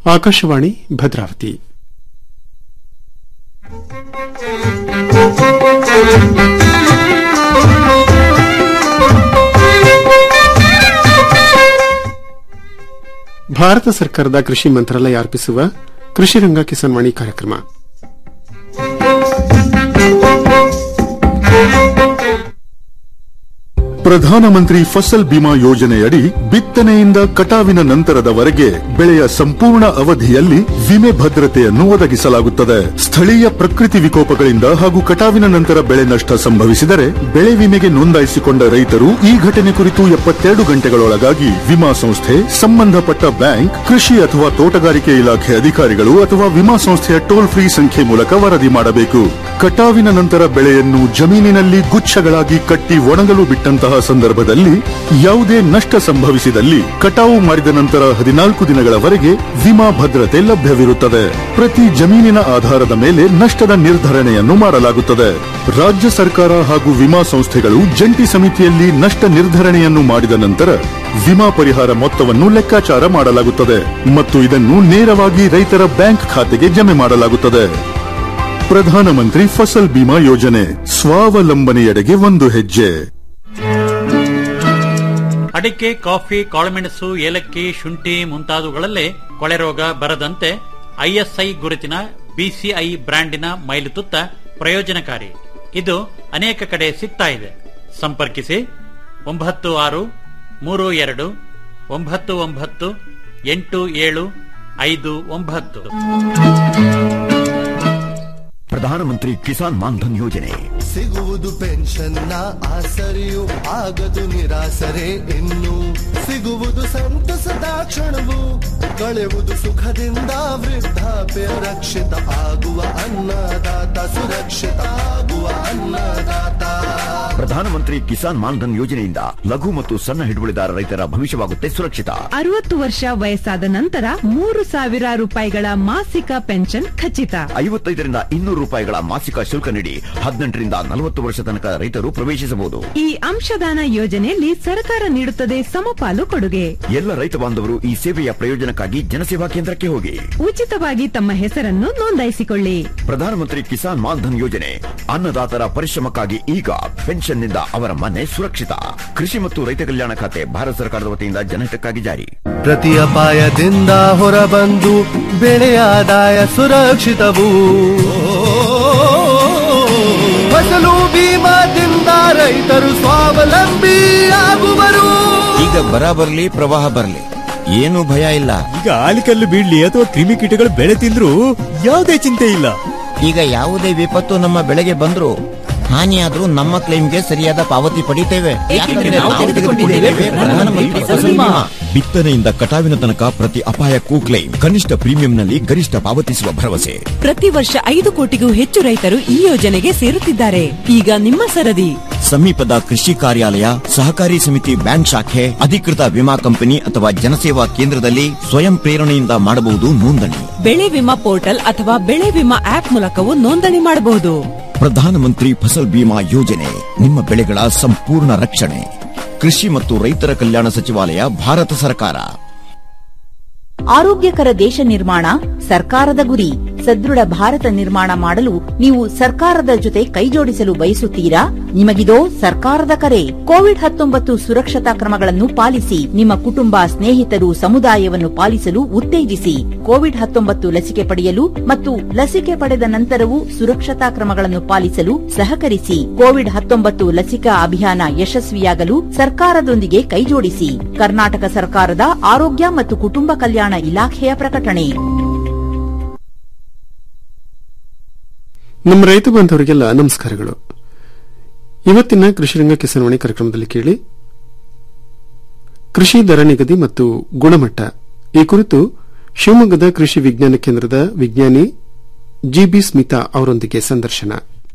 ಆಕಾಶವಾಣಿ ಭದ್ರಾವತಿ ಭಾರತ ಸರ್ಕಾರದ ಕೃಷಿ ಮಂತ್ರಾಲಯ ಅರ್ಪಿಸುವ ಕೃಷಿ ರಂಗ ಕಿಸಾನ್ ವಾಣಿ ಕಾರ್ಯಕ್ರಮ ಪ್ರಧಾನಮಂತ್ರಿ ಫಸಲ್ ಬಿಮಾ ಯೋಜನೆಯಡಿ ಬಿತ್ತನೆಯಿಂದ ಕಟಾವಿನ ನಂತರದವರೆಗೆ ಬೆಳೆಯ ಸಂಪೂರ್ಣ ಅವಧಿಯಲ್ಲಿ ವಿಮೆ ಭದ್ರತೆಯನ್ನು ಒದಗಿಸಲಾಗುತ್ತದೆ ಸ್ಥಳೀಯ ಪ್ರಕೃತಿ ವಿಕೋಪಗಳಿಂದ ಹಾಗೂ ಕಟಾವಿನ ನಂತರ ಬೆಳೆ ನಷ್ಟ ಸಂಭವಿಸಿದರೆ ಬೆಳೆ ವಿಮೆಗೆ ನೋಂದಾಯಿಸಿಕೊಂಡ ರೈತರು ಈ ಘಟನೆ ಕುರಿತು ಎಪ್ಪತ್ತೆರಡು ಗಂಟೆಗಳೊಳಗಾಗಿ ವಿಮಾ ಸಂಸ್ಥೆ ಸಂಬಂಧಪಟ್ಟ ಬ್ಯಾಂಕ್ ಕೃಷಿ ಅಥವಾ ತೋಟಗಾರಿಕೆ ಇಲಾಖೆ ಅಧಿಕಾರಿಗಳು ಅಥವಾ ವಿಮಾ ಸಂಸ್ಥೆಯ ಟೋಲ್ ಫ್ರೀ ಸಂಖ್ಯೆ ಮೂಲಕ ವರದಿ ಮಾಡಬೇಕು ಕಟಾವಿನ ನಂತರ ಬೆಳೆಯನ್ನು ಜಮೀನಿನಲ್ಲಿ ಗುಚ್ಛಗಳಾಗಿ ಕಟ್ಟಿ ಒಣಗಲು ಬಿಟ್ಟಂತಹ ಸಂದರ್ಭದಲ್ಲಿ ಯಾವುದೇ ನಷ್ಟ ಸಂಭವಿಸಿದಲ್ಲಿ ಕಟಾವು ಮಾಡಿದ ನಂತರ ಹದಿನಾಲ್ಕು ದಿನಗಳವರೆಗೆ ವಿಮಾ ಭದ್ರತೆ ಲಭ್ಯವಿರುತ್ತದೆ ಪ್ರತಿ ಜಮೀನಿನ ಆಧಾರದ ಮೇಲೆ ನಷ್ಟದ ನಿರ್ಧರಣೆಯನ್ನು ಮಾಡಲಾಗುತ್ತದೆ ರಾಜ್ಯ ಸರ್ಕಾರ ಹಾಗೂ ವಿಮಾ ಸಂಸ್ಥೆಗಳು ಜಂಟಿ ಸಮಿತಿಯಲ್ಲಿ ನಷ್ಟ ನಿರ್ಧರಣೆಯನ್ನು ಮಾಡಿದ ನಂತರ ವಿಮಾ ಪರಿಹಾರ ಮೊತ್ತವನ್ನು ಲೆಕ್ಕಾಚಾರ ಮಾಡಲಾಗುತ್ತದೆ ಮತ್ತು ಇದನ್ನು ನೇರವಾಗಿ ರೈತರ ಬ್ಯಾಂಕ್ ಖಾತೆಗೆ ಜಮೆ ಮಾಡಲಾಗುತ್ತದೆ ಪ್ರಧಾನಮಂತ್ರಿ ಫಸಲ್ ಬಿಮಾ ಯೋಜನೆ ಸ್ವಾವಲಂಬನೆಯೆಡೆಗೆ ಒಂದು ಹೆಜ್ಜೆ ಅಡಿಕೆ ಕಾಫಿ ಕಾಳುಮೆಣಸು ಏಲಕ್ಕಿ ಶುಂಠಿ ಮುಂತಾದವುಗಳಲ್ಲೇ ಕೊಳೆರೋಗ ಬರದಂತೆ ಐಎಸ್ಐ ಗುರುತಿನ ಬಿಸಿಐ ಬ್ರ್ಯಾಂಡಿನ ಮೈಲುತುತ್ತ ಪ್ರಯೋಜನಕಾರಿ ಇದು ಅನೇಕ ಕಡೆ ಸಿಗ್ತಾ ಇದೆ ಸಂಪರ್ಕಿಸಿ ಒಂಬತ್ತು ಆರು ಮೂರು ಎರಡು ಒಂಬತ್ತು ಒಂಬತ್ತು ಎಂಟು ಏಳು ಐದು ಒಂಬತ್ತು ಪ್ರಧಾನಮಂತ್ರಿ ಕಿಸಾನ್ ಮಾನ್ಧನ್ ಯೋಜನೆ ಸಿಗುವುದು ಪೆನ್ಷನ್ನ ಆಸರೆಯು ಆಗದು ನಿರಾಸರೆ ಇನ್ನು ಸಿಗುವುದು ಸಂತಸದ ಕ್ಷಣವು ಕಳೆಯುವುದು ಸುಖದಿಂದ ವೃದ್ಧಾಪ್ಯ ರಕ್ಷಿತ ಆಗುವ ಅನ್ನದಾತ ಸುರಕ್ಷಿತ ಆಗುವ ಅನ್ನದಾತ ಪ್ರಧಾನಮಂತ್ರಿ ಕಿಸಾನ್ ಮಾನ್ಧನ್ ಯೋಜನೆಯಿಂದ ಲಘು ಮತ್ತು ಸಣ್ಣ ಹಿಡುವಳಿದಾರ ರೈತರ ಭವಿಷ್ಯವಾಗುತ್ತೆ ಸುರಕ್ಷಿತ ಅರವತ್ತು ವರ್ಷ ವಯಸ್ಸಾದ ನಂತರ ಮೂರು ಸಾವಿರ ರೂಪಾಯಿಗಳ ಮಾಸಿಕ ಪೆನ್ಷನ್ ಖಚಿತ ಐವತ್ತೈದರಿಂದ ಇನ್ನೂರು ರೂಪಾಯಿಗಳ ಮಾಸಿಕ ಶುಲ್ಕ ನೀಡಿ ಹದಿನೆಂಟರಿಂದ ನಲವತ್ತು ವರ್ಷ ತನಕ ರೈತರು ಪ್ರವೇಶಿಸಬಹುದು ಈ ಅಂಶದಾನ ಯೋಜನೆಯಲ್ಲಿ ಸರ್ಕಾರ ನೀಡುತ್ತದೆ ಸಮಪಾಲು ಕೊಡುಗೆ ಎಲ್ಲ ರೈತ ಬಾಂಧವರು ಈ ಸೇವೆಯ ಪ್ರಯೋಜನಕ್ಕಾಗಿ ಜನಸೇವಾ ಕೇಂದ್ರಕ್ಕೆ ಹೋಗಿ ಉಚಿತವಾಗಿ ತಮ್ಮ ಹೆಸರನ್ನು ನೋಂದಾಯಿಸಿಕೊಳ್ಳಿ ಪ್ರಧಾನಮಂತ್ರಿ ಕಿಸಾನ್ ಮಾನ್ಧನ್ ಯೋಜನೆ ಅನ್ನದಾತರ ಪರಿಶ್ರಮಕ್ಕಾಗಿ ಈಗ ಪೆನ್ಷನ್ನಿಂದ ಅವರ ಮನೆ ಸುರಕ್ಷಿತ ಕೃಷಿ ಮತ್ತು ರೈತ ಕಲ್ಯಾಣ ಖಾತೆ ಭಾರತ ಸರ್ಕಾರದ ವತಿಯಿಂದ ಜನಹಿತಕ್ಕಾಗಿ ಜಾರಿ ಪ್ರತಿ ಅಪಾಯದಿಂದ ಹೊರಬಂದು ಬೆಳೆಯ ಆದಾಯ ಸುರಕ್ಷಿತವು ಫಸಲು ಬೀಮಾದಿಂದ ರೈತರು ಸ್ವಾವಲಂಬಿ ಆಗುವರು ಈಗ ಬರ ಬರ್ಲಿ ಪ್ರವಾಹ ಬರ್ಲಿ ಏನು ಭಯ ಇಲ್ಲ ಈಗ ಆಲಿಕಲ್ಲು ಬೀಳ್ಲಿ ಅಥವಾ ಕ್ರಿಮಿಕೀಟಗಳು ಬೆಳೆ ತಿಂದ್ರು ಯಾವುದೇ ಚಿಂತೆ ಇಲ್ಲ ಈಗ ಯಾವುದೇ ವಿಪತ್ತು ನಮ್ಮ ಬೆಳೆಗೆ ಬಂದ್ರು ಹಾನಿಯಾದ್ರೂ ನಮ್ಮ ಕ್ಲೈಮ್ಗೆ ಸರಿಯಾದ ಪಾವತಿ ಪಡಿತೇವೆ ಯಾಕಂದ್ರೆ ನಾವು ತೆಗೆದುಕೊಂಡಿದ್ದೇವೆ ಪ್ರಧಾನಮಂತ್ರಿ ಫಸಲ್ ಬಿಮಾ. ಬಿತ್ತನೆಯಿಂದ ಕಟಾವಿನ ತನಕ ಪ್ರತಿ ಅಪಾಯಕ್ಕೂ ಕ್ಲೈಮ್ ಕನಿಷ್ಠ ಪ್ರೀಮಿಯಂನಲ್ಲಿ ಗರಿಷ್ಠ ಪಾವತಿಸುವ ಭರವಸೆ ಪ್ರತಿ ವರ್ಷ ಐದು ಕೋಟಿಗೂ ಹೆಚ್ಚು ರೈತರು ಈ ಯೋಜನೆಗೆ ಸೇರುತ್ತಿದ್ದಾರೆ ಈಗ ನಿಮ್ಮ ಸರದಿ ಸಮೀಪದ ಕೃಷಿ ಕಾರ್ಯಾಲಯ ಸಹಕಾರಿ ಸಮಿತಿ ಬ್ಯಾಂಕ್ ಶಾಖೆ ಅಧಿಕೃತ ವಿಮಾ ಕಂಪನಿ ಅಥವಾ ಜನಸೇವಾ ಕೇಂದ್ರದಲ್ಲಿ ಸ್ವಯಂ ಪ್ರೇರಣೆಯಿಂದ ಮಾಡಬಹುದು ನೋಂದಣಿ ಬೆಳೆ ವಿಮಾ ಪೋರ್ಟಲ್ ಅಥವಾ ಬೆಳೆ ವಿಮಾ ಆಪ್ ಮೂಲಕವೂ ನೋಂದಣಿ ಮಾಡಬಹುದು ಪ್ರಧಾನಮಂತ್ರಿ ಫಸಲ್ ಬಿಮಾ ಯೋಜನೆ ನಿಮ್ಮ ಬೆಳೆಗಳ ಸಂಪೂರ್ಣ ರಕ್ಷಣೆ ಕೃಷಿ ಮತ್ತು ರೈತರ ಕಲ್ಯಾಣ ಸಚಿವಾಲಯ ಭಾರತ ಸರ್ಕಾರ ಆರೋಗ್ಯಕರ ದೇಶ ನಿರ್ಮಾಣ ಸರ್ಕಾರದ ಗುರಿ ಸದೃಢ ಭಾರತ ನಿರ್ಮಾಣ ಮಾಡಲು ನೀವು ಸರ್ಕಾರದ ಜೊತೆ ಕೈಜೋಡಿಸಲು ಬಯಸುತ್ತೀರಾ ನಿಮಗಿದೋ ಸರ್ಕಾರದ ಕರೆ ಕೋವಿಡ್ ಹತ್ತೊಂಬತ್ತು ಸುರಕ್ಷತಾ ಕ್ರಮಗಳನ್ನು ಪಾಲಿಸಿ ನಿಮ್ಮ ಕುಟುಂಬ ಸ್ನೇಹಿತರು ಸಮುದಾಯವನ್ನು ಪಾಲಿಸಲು ಉತ್ತೇಜಿಸಿ ಕೋವಿಡ್ ಹತ್ತೊಂಬತ್ತು ಲಸಿಕೆ ಪಡೆಯಲು ಮತ್ತು ಲಸಿಕೆ ಪಡೆದ ನಂತರವೂ ಸುರಕ್ಷತಾ ಕ್ರಮಗಳನ್ನು ಪಾಲಿಸಲು ಸಹಕರಿಸಿ ಕೋವಿಡ್ ಹತ್ತೊಂಬತ್ತು ಲಸಿಕಾ ಅಭಿಯಾನ ಯಶಸ್ವಿಯಾಗಲು ಸರ್ಕಾರದೊಂದಿಗೆ ಕೈಜೋಡಿಸಿ ಕರ್ನಾಟಕ ಸರ್ಕಾರದ ಆರೋಗ್ಯ ಮತ್ತು ಕುಟುಂಬ ಕಲ್ಯಾಣ ಇಲಾಖೆಯ ಪ್ರಕಟಣೆ ನಮ್ಮ ರೈತ ಬಾಂಧವರಿಗೆಲ್ಲ ನಮಸ್ಕಾರಗಳು ಇವತ್ತಿನ ಕೃಷಿರಂಗ ಕಿಸಾನ್ವಾಣಿ ಕಾರ್ಯಕ್ರಮದಲ್ಲಿ ಕೇಳಿ ಕೃಷಿ ದರ ನಿಗದಿ ಮತ್ತು ಗುಣಮಟ್ಟ ಈ ಕುರಿತು ಶಿವಮೊಗ್ಗದ ಕೃಷಿ ವಿಜ್ಞಾನ ಕೇಂದ್ರದ ವಿಜ್ಞಾನಿ ಜಿಬಿ ಸ್ಮಿತಾ ಅವರೊಂದಿಗೆ ಸಂದರ್ಶನ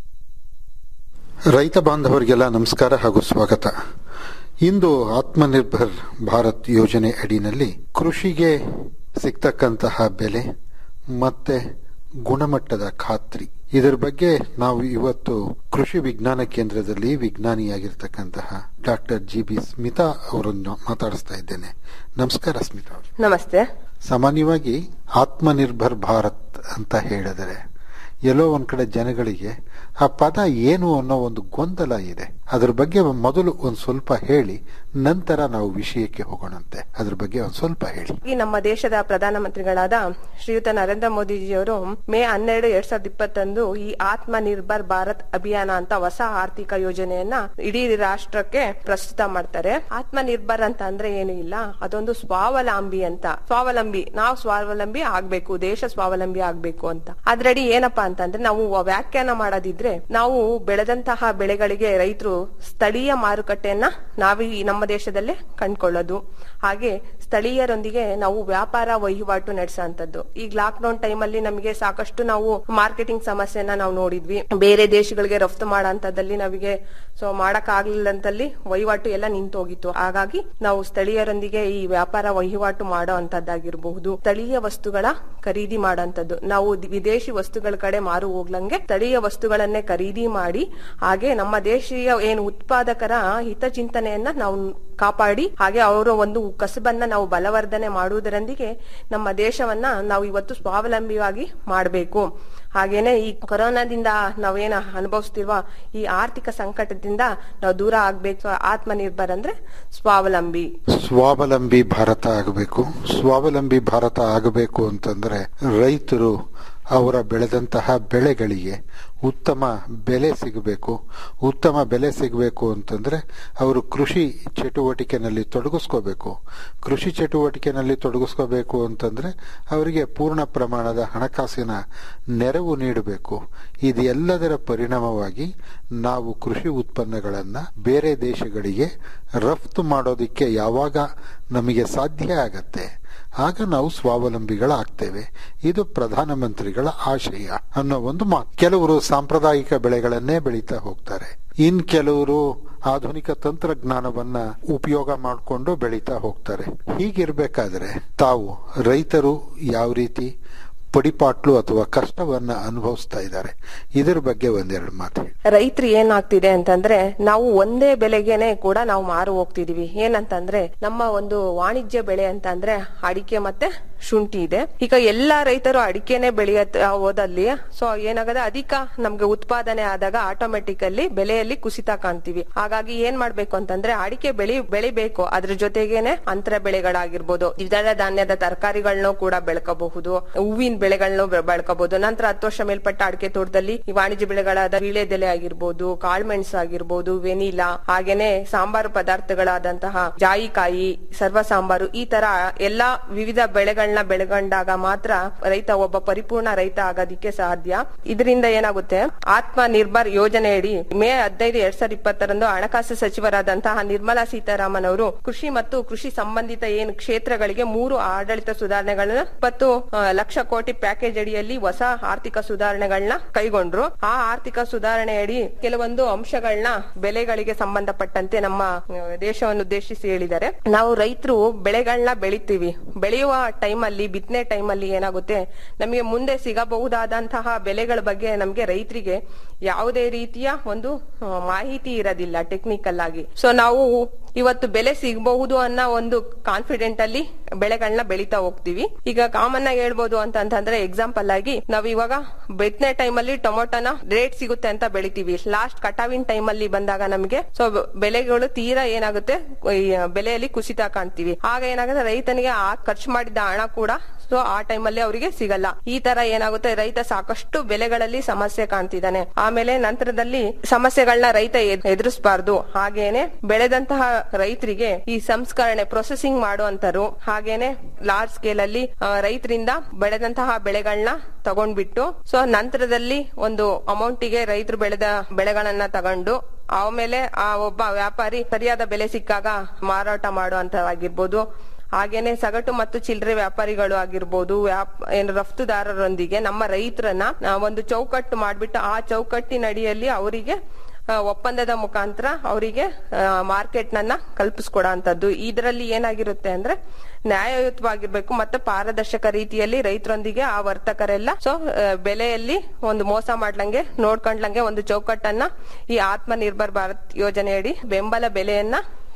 ರೈತ ಬಾಂಧವರಿಗೆಲ್ಲ ನಮಸ್ಕಾರ ಹಾಗೂ ಸ್ವಾಗತ ಇಂದು ಆತ್ಮನಿರ್ಭರ್ ಭಾರತ್ ಯೋಜನೆ ಅಡಿನಲ್ಲಿ ಕೃಷಿಗೆ ಸಿಗ್ತಕ್ಕಂತಹ ಬೆಲೆ ಮತ್ತೆ ಗುಣಮಟ್ಟದ ಖಾತ್ರಿ ಇದರ ಬಗ್ಗೆ ನಾವು ಇವತ್ತು ಕೃಷಿ ವಿಜ್ಞಾನ ಕೇಂದ್ರದಲ್ಲಿ ವಿಜ್ಞಾನಿಯಾಗಿರ್ತಕ್ಕಂತಹ ಡಾಕ್ಟರ್ ಜಿ ಬಿ ಸ್ಮಿತಾ ಅವರನ್ನು ಮಾತಾಡಿಸ್ತಾ ಇದ್ದೇನೆ ನಮಸ್ಕಾರ ಸ್ಮಿತಾ ಅವರು ನಮಸ್ತೆ ಸಾಮಾನ್ಯವಾಗಿ ಆತ್ಮನಿರ್ಭರ್ ಭಾರತ್ ಅಂತ ಹೇಳಿದರೆ ಎಲ್ಲೋ ಒಂದ್ ಕಡೆ ಜನಗಳಿಗೆ ಆ ಪದ ಏನು ಅನ್ನೋ ಒಂದು ಗೊಂದಲ ಇದೆ ಅದ್ರ ಬಗ್ಗೆ ಮೊದಲು ಒಂದ್ ಸ್ವಲ್ಪ ಹೇಳಿ ನಂತರ ನಾವು ವಿಷಯಕ್ಕೆ ಹೋಗೋಣಂತೆ ಅದ್ರ ಬಗ್ಗೆ ಒಂದ್ ಸ್ವಲ್ಪ ಹೇಳಿ ಈ ನಮ್ಮ ದೇಶದ ಪ್ರಧಾನಮಂತ್ರಿಗಳಾದ ಶ್ರೀಯುತ ನರೇಂದ್ರ ಮೋದಿಜಿಯವರು ಮೇ ಹನ್ನೆರಡು ಎರಡ್ ಸಾವಿರದ ಇಪ್ಪತ್ತೊಂದು ಈ ಆತ್ಮ ನಿರ್ಭರ್ ಭಾರತ್ ಅಭಿಯಾನ ಅಂತ ಹೊಸ ಆರ್ಥಿಕ ಯೋಜನೆಯನ್ನ ಇಡೀ ರಾಷ್ಟ್ರಕ್ಕೆ ಪ್ರಸ್ತುತ ಮಾಡ್ತಾರೆ ಆತ್ಮ ನಿರ್ಭರ್ ಅಂತ ಅಂದ್ರೆ ಏನು ಇಲ್ಲ ಅದೊಂದು ಸ್ವಾವಲಂಬಿ ಅಂತ ಸ್ವಾವಲಂಬಿ ನಾವು ಸ್ವಾವಲಂಬಿ ಆಗ್ಬೇಕು ದೇಶ ಸ್ವಾವಲಂಬಿ ಆಗ್ಬೇಕು ಅಂತ ಅದ್ರಡಿ ಏನಪ್ಪಾ ಅಂತಂದ್ರೆ ನಾವು ವ್ಯಾಖ್ಯಾನ ಮಾಡೋದಿದ್ರೆ ನಾವು ಬೆಳೆದಂತಹ ಬೆಳೆಗಳಿಗೆ ರೈತರು ಸ್ಥಳೀಯ ಮಾರುಕಟ್ಟೆಯನ್ನ ನಾವೀ ನಮ್ಮ ದೇಶದಲ್ಲೇ ಕಂಡ್ಕೊಳ್ಳೋದು ಹಾಗೆ ಸ್ಥಳೀಯರೊಂದಿಗೆ ನಾವು ವ್ಯಾಪಾರ ವಹಿವಾಟು ನಡೆಸೋಂಥದ್ದು ಈಗ ಲಾಕ್ ಡೌನ್ ಟೈಮ್ ಅಲ್ಲಿ ನಮಗೆ ಸಾಕಷ್ಟು ನಾವು ಮಾರ್ಕೆಟಿಂಗ್ ಸಮಸ್ಯೆನ ನಾವು ನೋಡಿದ್ವಿ ಬೇರೆ ದೇಶಗಳಿಗೆ ರಫ್ತು ಮಾಡೋಂಥದ್ದಲ್ಲಿ ನಮಗೆ ಸೊ ಮಾಡಕ್ ಆಗ್ಲಿಲ್ಲ ಅಂತಲ್ಲಿ ವಹಿವಾಟು ಎಲ್ಲ ನಿಂತೋಗಿತ್ತು ಹಾಗಾಗಿ ನಾವು ಸ್ಥಳೀಯರೊಂದಿಗೆ ಈ ವ್ಯಾಪಾರ ವಹಿವಾಟು ಮಾಡೋ ಅಂತದ್ದಾಗಿರಬಹುದು ಸ್ಥಳೀಯ ವಸ್ತುಗಳ ಖರೀದಿ ಮಾಡೋಂಥದ್ದು ನಾವು ದಿ- ವಿದೇಶಿ ವಸ್ತುಗಳ ಕಡೆ ಮಾರು ಹೋಗ್ಲಂಗೆ ಸ್ಥಳೀಯ ವಸ್ತುಗಳನ್ನೇ ಖರೀದಿ ಮಾಡಿ ಹಾಗೆ ನಮ್ಮ ದೇಶೀಯ ಏನು ಉತ್ಪಾದಕರ ಹಿತಚಿಂತನೆಯನ್ನ ನಾವು ಕಾಪಾಡಿ ಹಾಗೆ ಅವರ ಒಂದು ಕಸಬನ್ನ ನಾವು ಬಲವರ್ಧನೆ ಮಾಡುವುದರೊಂದಿಗೆ ನಮ್ಮ ದೇಶವನ್ನ ನಾವು ಇವತ್ತು ಸ್ವಾವಲಂಬಿಯಾಗಿ ಮಾಡಬೇಕು ಹಾಗೇನೆ ಈ ಕೊರೋನಾದಿಂದ ನಾವೇನ ಅನುಭವಿಸ್ತಿರುವ ಈ ಆರ್ಥಿಕ ಸಂಕಟದಿಂದ ನಾವು ದೂರ ಆಗ್ಬೇಕು ಆತ್ಮನಿರ್ಭರ್ ಅಂದ್ರೆ ಸ್ವಾವಲಂಬಿ ಸ್ವಾವಲಂಬಿ ಭಾರತ ಆಗಬೇಕು ಸ್ವಾವಲಂಬಿ ಭಾರತ ಆಗಬೇಕು ಅಂತಂದ್ರೆ ರೈತರು ಅವರ ಬೆಳೆದಂತಹ ಬೆಳೆಗಳಿಗೆ ಉತ್ತಮ ಬೆಲೆ ಸಿಗಬೇಕು ಉತ್ತಮ ಬೆಲೆ ಸಿಗಬೇಕು ಅಂತಂದ್ರೆ ಅವರು ಕೃಷಿ ಚಟುವಟಿಕೆನಲ್ಲಿ ತೊಡಗಿಸ್ಕೋಬೇಕು ಕೃಷಿ ಚಟುವಟಿಕೆನಲ್ಲಿ ತೊಡಗಿಸ್ಕೋಬೇಕು ಅಂತಂದ್ರೆ ಅವರಿಗೆ ಪೂರ್ಣ ಪ್ರಮಾಣದ ಹಣಕಾಸಿನ ನೆರವು ನೀಡಬೇಕು ಇದೆಲ್ಲದರ ಪರಿಣಾಮವಾಗಿ ನಾವು ಕೃಷಿ ಉತ್ಪನ್ನಗಳನ್ನ ಬೇರೆ ದೇಶಗಳಿಗೆ ರಫ್ತು ಮಾಡೋದಿಕ್ಕೆ ಯಾವಾಗ ನಮಗೆ ಸಾಧ್ಯ ಆಗತ್ತೆ ಆಗ ನಾವು ಸ್ವಾವಲಂಬಿಗಳಾಗ್ತೇವೆ ಇದು ಪ್ರಧಾನಮಂತ್ರಿಗಳ ಆಶಯ ಅನ್ನೋ ಒಂದು ಮಾತು ಕೆಲವರು ಸಾಂಪ್ರದಾಯಿಕ ಬೆಳೆಗಳನ್ನೇ ಬೆಳೀತಾ ಹೋಗ್ತಾರೆ ಇನ್ ಕೆಲವರು ಆಧುನಿಕ ತಂತ್ರಜ್ಞಾನವನ್ನ ಉಪಯೋಗ ಮಾಡಿಕೊಂಡು ಬೆಳೀತಾ ಹೋಗ್ತಾರೆ ಹೀಗಿರ್ಬೇಕಾದ್ರೆ ತಾವು ರೈತರು ಯಾವ ರೀತಿ ಪಡಿಪಾಟ್ಲು ಅಥವಾ ಕಷ್ಟವನ್ನ ಅನುಭವಿಸ್ತಾ ಇದ್ದಾರೆ ಇದ್ರ ಬಗ್ಗೆ ಒಂದೆರಡು ಮಾತು ಹೇಳಿ ರೈತರು ಏನಾಗ್ತಿದೆ ಅಂತಂದ್ರೆ ನಾವು ಒಂದೇ ಬೆಲೆಗೆನೆ ಕೂಡ ನಾವು ಮಾರು ಹೋಗ್ತಿದೀವಿ ಏನಂತಂದ್ರೆ ನಮ್ಮ ಒಂದು ವಾಣಿಜ್ಯ ಬೆಳೆ ಅಂತ ಅಂದ್ರೆ ಅಡಿಕೆ ಮತ್ತೆ ಶುಂಠಿ ಇದೆ ಈಗ ಎಲ್ಲಾ ರೈತರು ಅಡಿಕೆನೆ ಬೆಳೆಯ ಹೋದಲ್ಲಿ ಸೊ ಏನಾಗದೆ ಅಧಿಕ ನಮ್ಗೆ ಉತ್ಪಾದನೆ ಆದಾಗ ಆಟೋಮೆಟಿಕ್ ಅಲ್ಲಿ ಬೆಲೆಯಲ್ಲಿ ಕುಸಿತ ಕಾಣ್ತೀವಿ ಹಾಗಾಗಿ ಏನ್ ಮಾಡ್ಬೇಕು ಅಂತಂದ್ರೆ ಅಡಿಕೆ ಬೆಳಿ ಬೆಳಿಬೇಕು ಅದ್ರ ಜೊತೆಗೇನೆ ಅಂತರ ಬೆಳೆಗಳಾಗಿರ್ಬೋದು ದ್ವಿದಳ ಧಾನ್ಯದ ತರಕಾರಿಗಳನ್ನೂ ಕೂಡ ಬೆಳ್ಕೋಬಹುದು ಹೂವಿನ ಬೆಳೆಗಳನ್ನು ಬೆಳ್ಕೋಬಹುದು ನಂತರ ಹತ್ತು ವರ್ಷ ಮೇಲ್ಪಟ್ಟ ಅಡಿಕೆ ತೋಟದಲ್ಲಿ ಈ ವಾಣಿಜ್ಯ ಬೆಳೆಗಳಾದ ವೀಳ್ಯದೆಲೆ ಆಗಿರ್ಬೋದು ಕಾಳ್ಮೆಣಸು ಆಗಿರ್ಬೋದು ವೆನಿಲಾ ಹಾಗೇನೆ ಸಾಂಬಾರು ಪದಾರ್ಥಗಳಾದಂತಹ ಜಾಯಿಕಾಯಿ ಸರ್ವ ಸಾಂಬಾರು ಈ ತರ ಎಲ್ಲಾ ವಿವಿಧ ಬೆಳೆಗಳನ್ನ ಬೆಳಗೊಂಡಾಗ ಮಾತ್ರ ರೈತ ಒಬ್ಬ ಪರಿಪೂರ್ಣ ರೈತ ಆಗೋದಿಕ್ಕೆ ಸಾಧ್ಯ ಇದರಿಂದ ಏನಾಗುತ್ತೆ ಆತ್ಮ ನಿರ್ಭರ್ ಯೋಜನೆಯಡಿ ಮೇ ಹದಿನೈದು ಎರಡ್ ಸಾವಿರದ ಇಪ್ಪತ್ತರಂದು ಹಣಕಾಸು ಸಚಿವರಾದಂತಹ ನಿರ್ಮಲಾ ಸೀತಾರಾಮನ್ ಅವರು ಕೃಷಿ ಮತ್ತು ಕೃಷಿ ಸಂಬಂಧಿತ ಏನು ಕ್ಷೇತ್ರಗಳಿಗೆ ಮೂರು ಆಡಳಿತ ಸುಧಾರಣೆಗಳನ್ನ ಇಪ್ಪತ್ತು ಆ, ಲಕ್ಷ ಕೋಟಿ ಪ್ಯಾಕೇಜ್ ಅಡಿಯಲ್ಲಿ ಹೊಸ ಆರ್ಥಿಕ ಸುಧಾರಣೆಗಳನ್ನ ಕೈಗೊಂಡ್ರು ಆ ಆರ್ಥಿಕ ಸುಧಾರಣೆಯಡಿ ಕೆಲವೊಂದು ಅಂಶಗಳನ್ನ ಬೆಲೆಗಳಿಗೆ ಸಂಬಂಧಪಟ್ಟಂತೆ ನಮ್ಮ ಆ, ದೇಶವನ್ನು ಉದ್ದೇಶಿಸಿ ಹೇಳಿದ್ದಾರೆ ನಾವು ರೈತರು ಬೆಳೆಗಳನ್ನ ಬೆಳಿತೀವಿ ಬೆಳೆಯುವ ಟೈಮ್ ಅಲ್ಲಿ ಬಿತ್ತನೆ ಟೈಮ್ ಅಲ್ಲಿ ಏನಾಗುತ್ತೆ ನಮಗೆ ಮುಂದೆ ಸಿಗಬಹುದಾದಂತಹ ಬೆಲೆಗಳ ಬಗ್ಗೆ ನಮಗೆ ರೈತರಿಗೆ ಯಾವುದೇ ರೀತಿಯ ಒಂದು ಆ, ಮಾಹಿತಿ ಇರೋದಿಲ್ಲ ಟೆಕ್ನಿಕಲ್ ಆಗಿ ಸೊ ನಾವು ಇವತ್ತು ಬೆಲೆ ಸಿಗಬಹುದು ಅನ್ನೋ ಒಂದು ಕಾನ್ಫಿಡೆಂಟ್ ಅಲ್ಲಿ ಬೆಳೆಗಳನ್ನ ಬೆಳಿತಾ ಹೋಗ್ತೀವಿ ಈಗ ಕಾಮನ್ ಆಗಿ ಹೇಳ್ಬೋದು ಅಂತ ಅಂತಂದ್ರೆ ಎಕ್ಸಾಂಪಲ್ ಆಗಿ ನಾವ್ ಇವಾಗ ಬಿತ್ತನೆ ಟೈಮ್ ಅಲ್ಲಿ ಟೊಮೊಟೊನ ರೇಟ್ ಸಿಗುತ್ತೆ ಅಂತ ಬೆಳಿತೀವಿ ಲಾಸ್ಟ್ ಕಟಾವಿನ ಟೈಮ್ ಅಲ್ಲಿ ಬಂದಾಗ ನಮಗೆ ಸೊ ಬೆಲೆಗಳು ತೀರಾ ಏನಾಗುತ್ತೆ ಈ ಬೆಲೆಯಲ್ಲಿ ಕುಸಿತ ಕಾಣ್ತೀವಿ ಆಗ ಏನಾಗುತ್ತೆ ರೈತನಿಗೆ ಆ ಖರ್ಚು ಮಾಡಿದ ಹಣ ಕೂಡ ಸೊ ಆ ಟೈಮ್ ಅಲ್ಲಿ ಅವರಿಗೆ ಸಿಗಲ್ಲ ಈ ತರ ಏನಾಗುತ್ತೆ ರೈತ ಸಾಕಷ್ಟು ಬೆಲೆಗಳಲ್ಲಿ ಸಮಸ್ಯೆ ಕಾಣ್ತಿದ್ದಾನೆ ಆಮೇಲೆ ನಂತರದಲ್ಲಿ ಸಮಸ್ಯೆಗಳನ್ನ ರೈತ ಎದ್- ಎದುರಿಸಬಾರ್ದು ಹಾಗೇನೆ ಬೆಳೆದಂತಹ ರೈತರಿಗೆ ಈ ಸಂಸ್ಕರಣೆ ಪ್ರೊಸೆಸಿಂಗ್ ಮಾಡುವಂತರು ಹಾಗೇನೆ ಲಾರ್ಜ್ ಸ್ಕೇಲ್ ಅಲ್ಲಿ ಆ, ರೈತರಿಂದ ಬೆಳೆದಂತಹ ಬೆಳೆಗಳನ್ನ ತಗೊಂಡ್ಬಿಟ್ಟು ಸೊ ನಂತರದಲ್ಲಿ ಒಂದು ಅಮೌಂಟಿಗೆ ರೈತರು ಬೆಳೆದ ಬೆಳೆಗಳನ್ನ ತಗೊಂಡು ಆಮೇಲೆ ಆ ಒಬ್ಬ ವ್ಯಾಪಾರಿ ಸರಿಯಾದ ಬೆಲೆ ಸಿಕ್ಕಾಗ ಮಾರಾಟ ಮಾಡುವಂತವಾಗಿರ್ಬೋದು ಹಾಗೇನೆ ಸಗಟು ಮತ್ತು ಚಿಲ್ಲರೆ ವ್ಯಾಪಾರಿಗಳು ಆಗಿರ್ಬೋದು ವ್ಯಾಪ್ ಏನು ರಫ್ತುದಾರರೊಂದಿಗೆ ನಮ್ಮ ರೈತರನ್ನ ಆ, ಒಂದು ಚೌಕಟ್ಟು ಮಾಡ್ಬಿಟ್ಟು ಆ ಚೌಕಟ್ಟಿನಡಿಯಲ್ಲಿ ಅವರಿಗೆ ಆ, ಒಪ್ಪಂದದ ಮುಖಾಂತರ ಅವರಿಗೆ ಮಾರ್ಕೆಟ್ ನನ್ನ ಕಲ್ಪಿಸ್ಕೊಡೋಂಥದ್ದು ಇದರಲ್ಲಿ ಏನಾಗಿರುತ್ತೆ ಅಂದ್ರೆ ನ್ಯಾಯಯುತವಾಗಿರ್ಬೇಕು ಮತ್ತೆ ಪಾರದರ್ಶಕ ರೀತಿಯಲ್ಲಿ ರೈತರೊಂದಿಗೆ ಆ ವರ್ತಕರೆಲ್ಲ ಸೊ ಬೆಲೆಯಲ್ಲಿ ಒಂದು ಮೋಸ ಮಾಡ್ಲಂಗೆ ನೋಡ್ಕೊಂಡ್ಲಂಗೆ ಒಂದು ಚೌಕಟ್ಟನ್ನ ಈ ಆತ್ಮ ನಿರ್ಭರ್ ಭಾರತ್ ಯೋಜನೆಯಡಿ ಬೆಂಬಲ ಬೆಲೆಯನ್ನ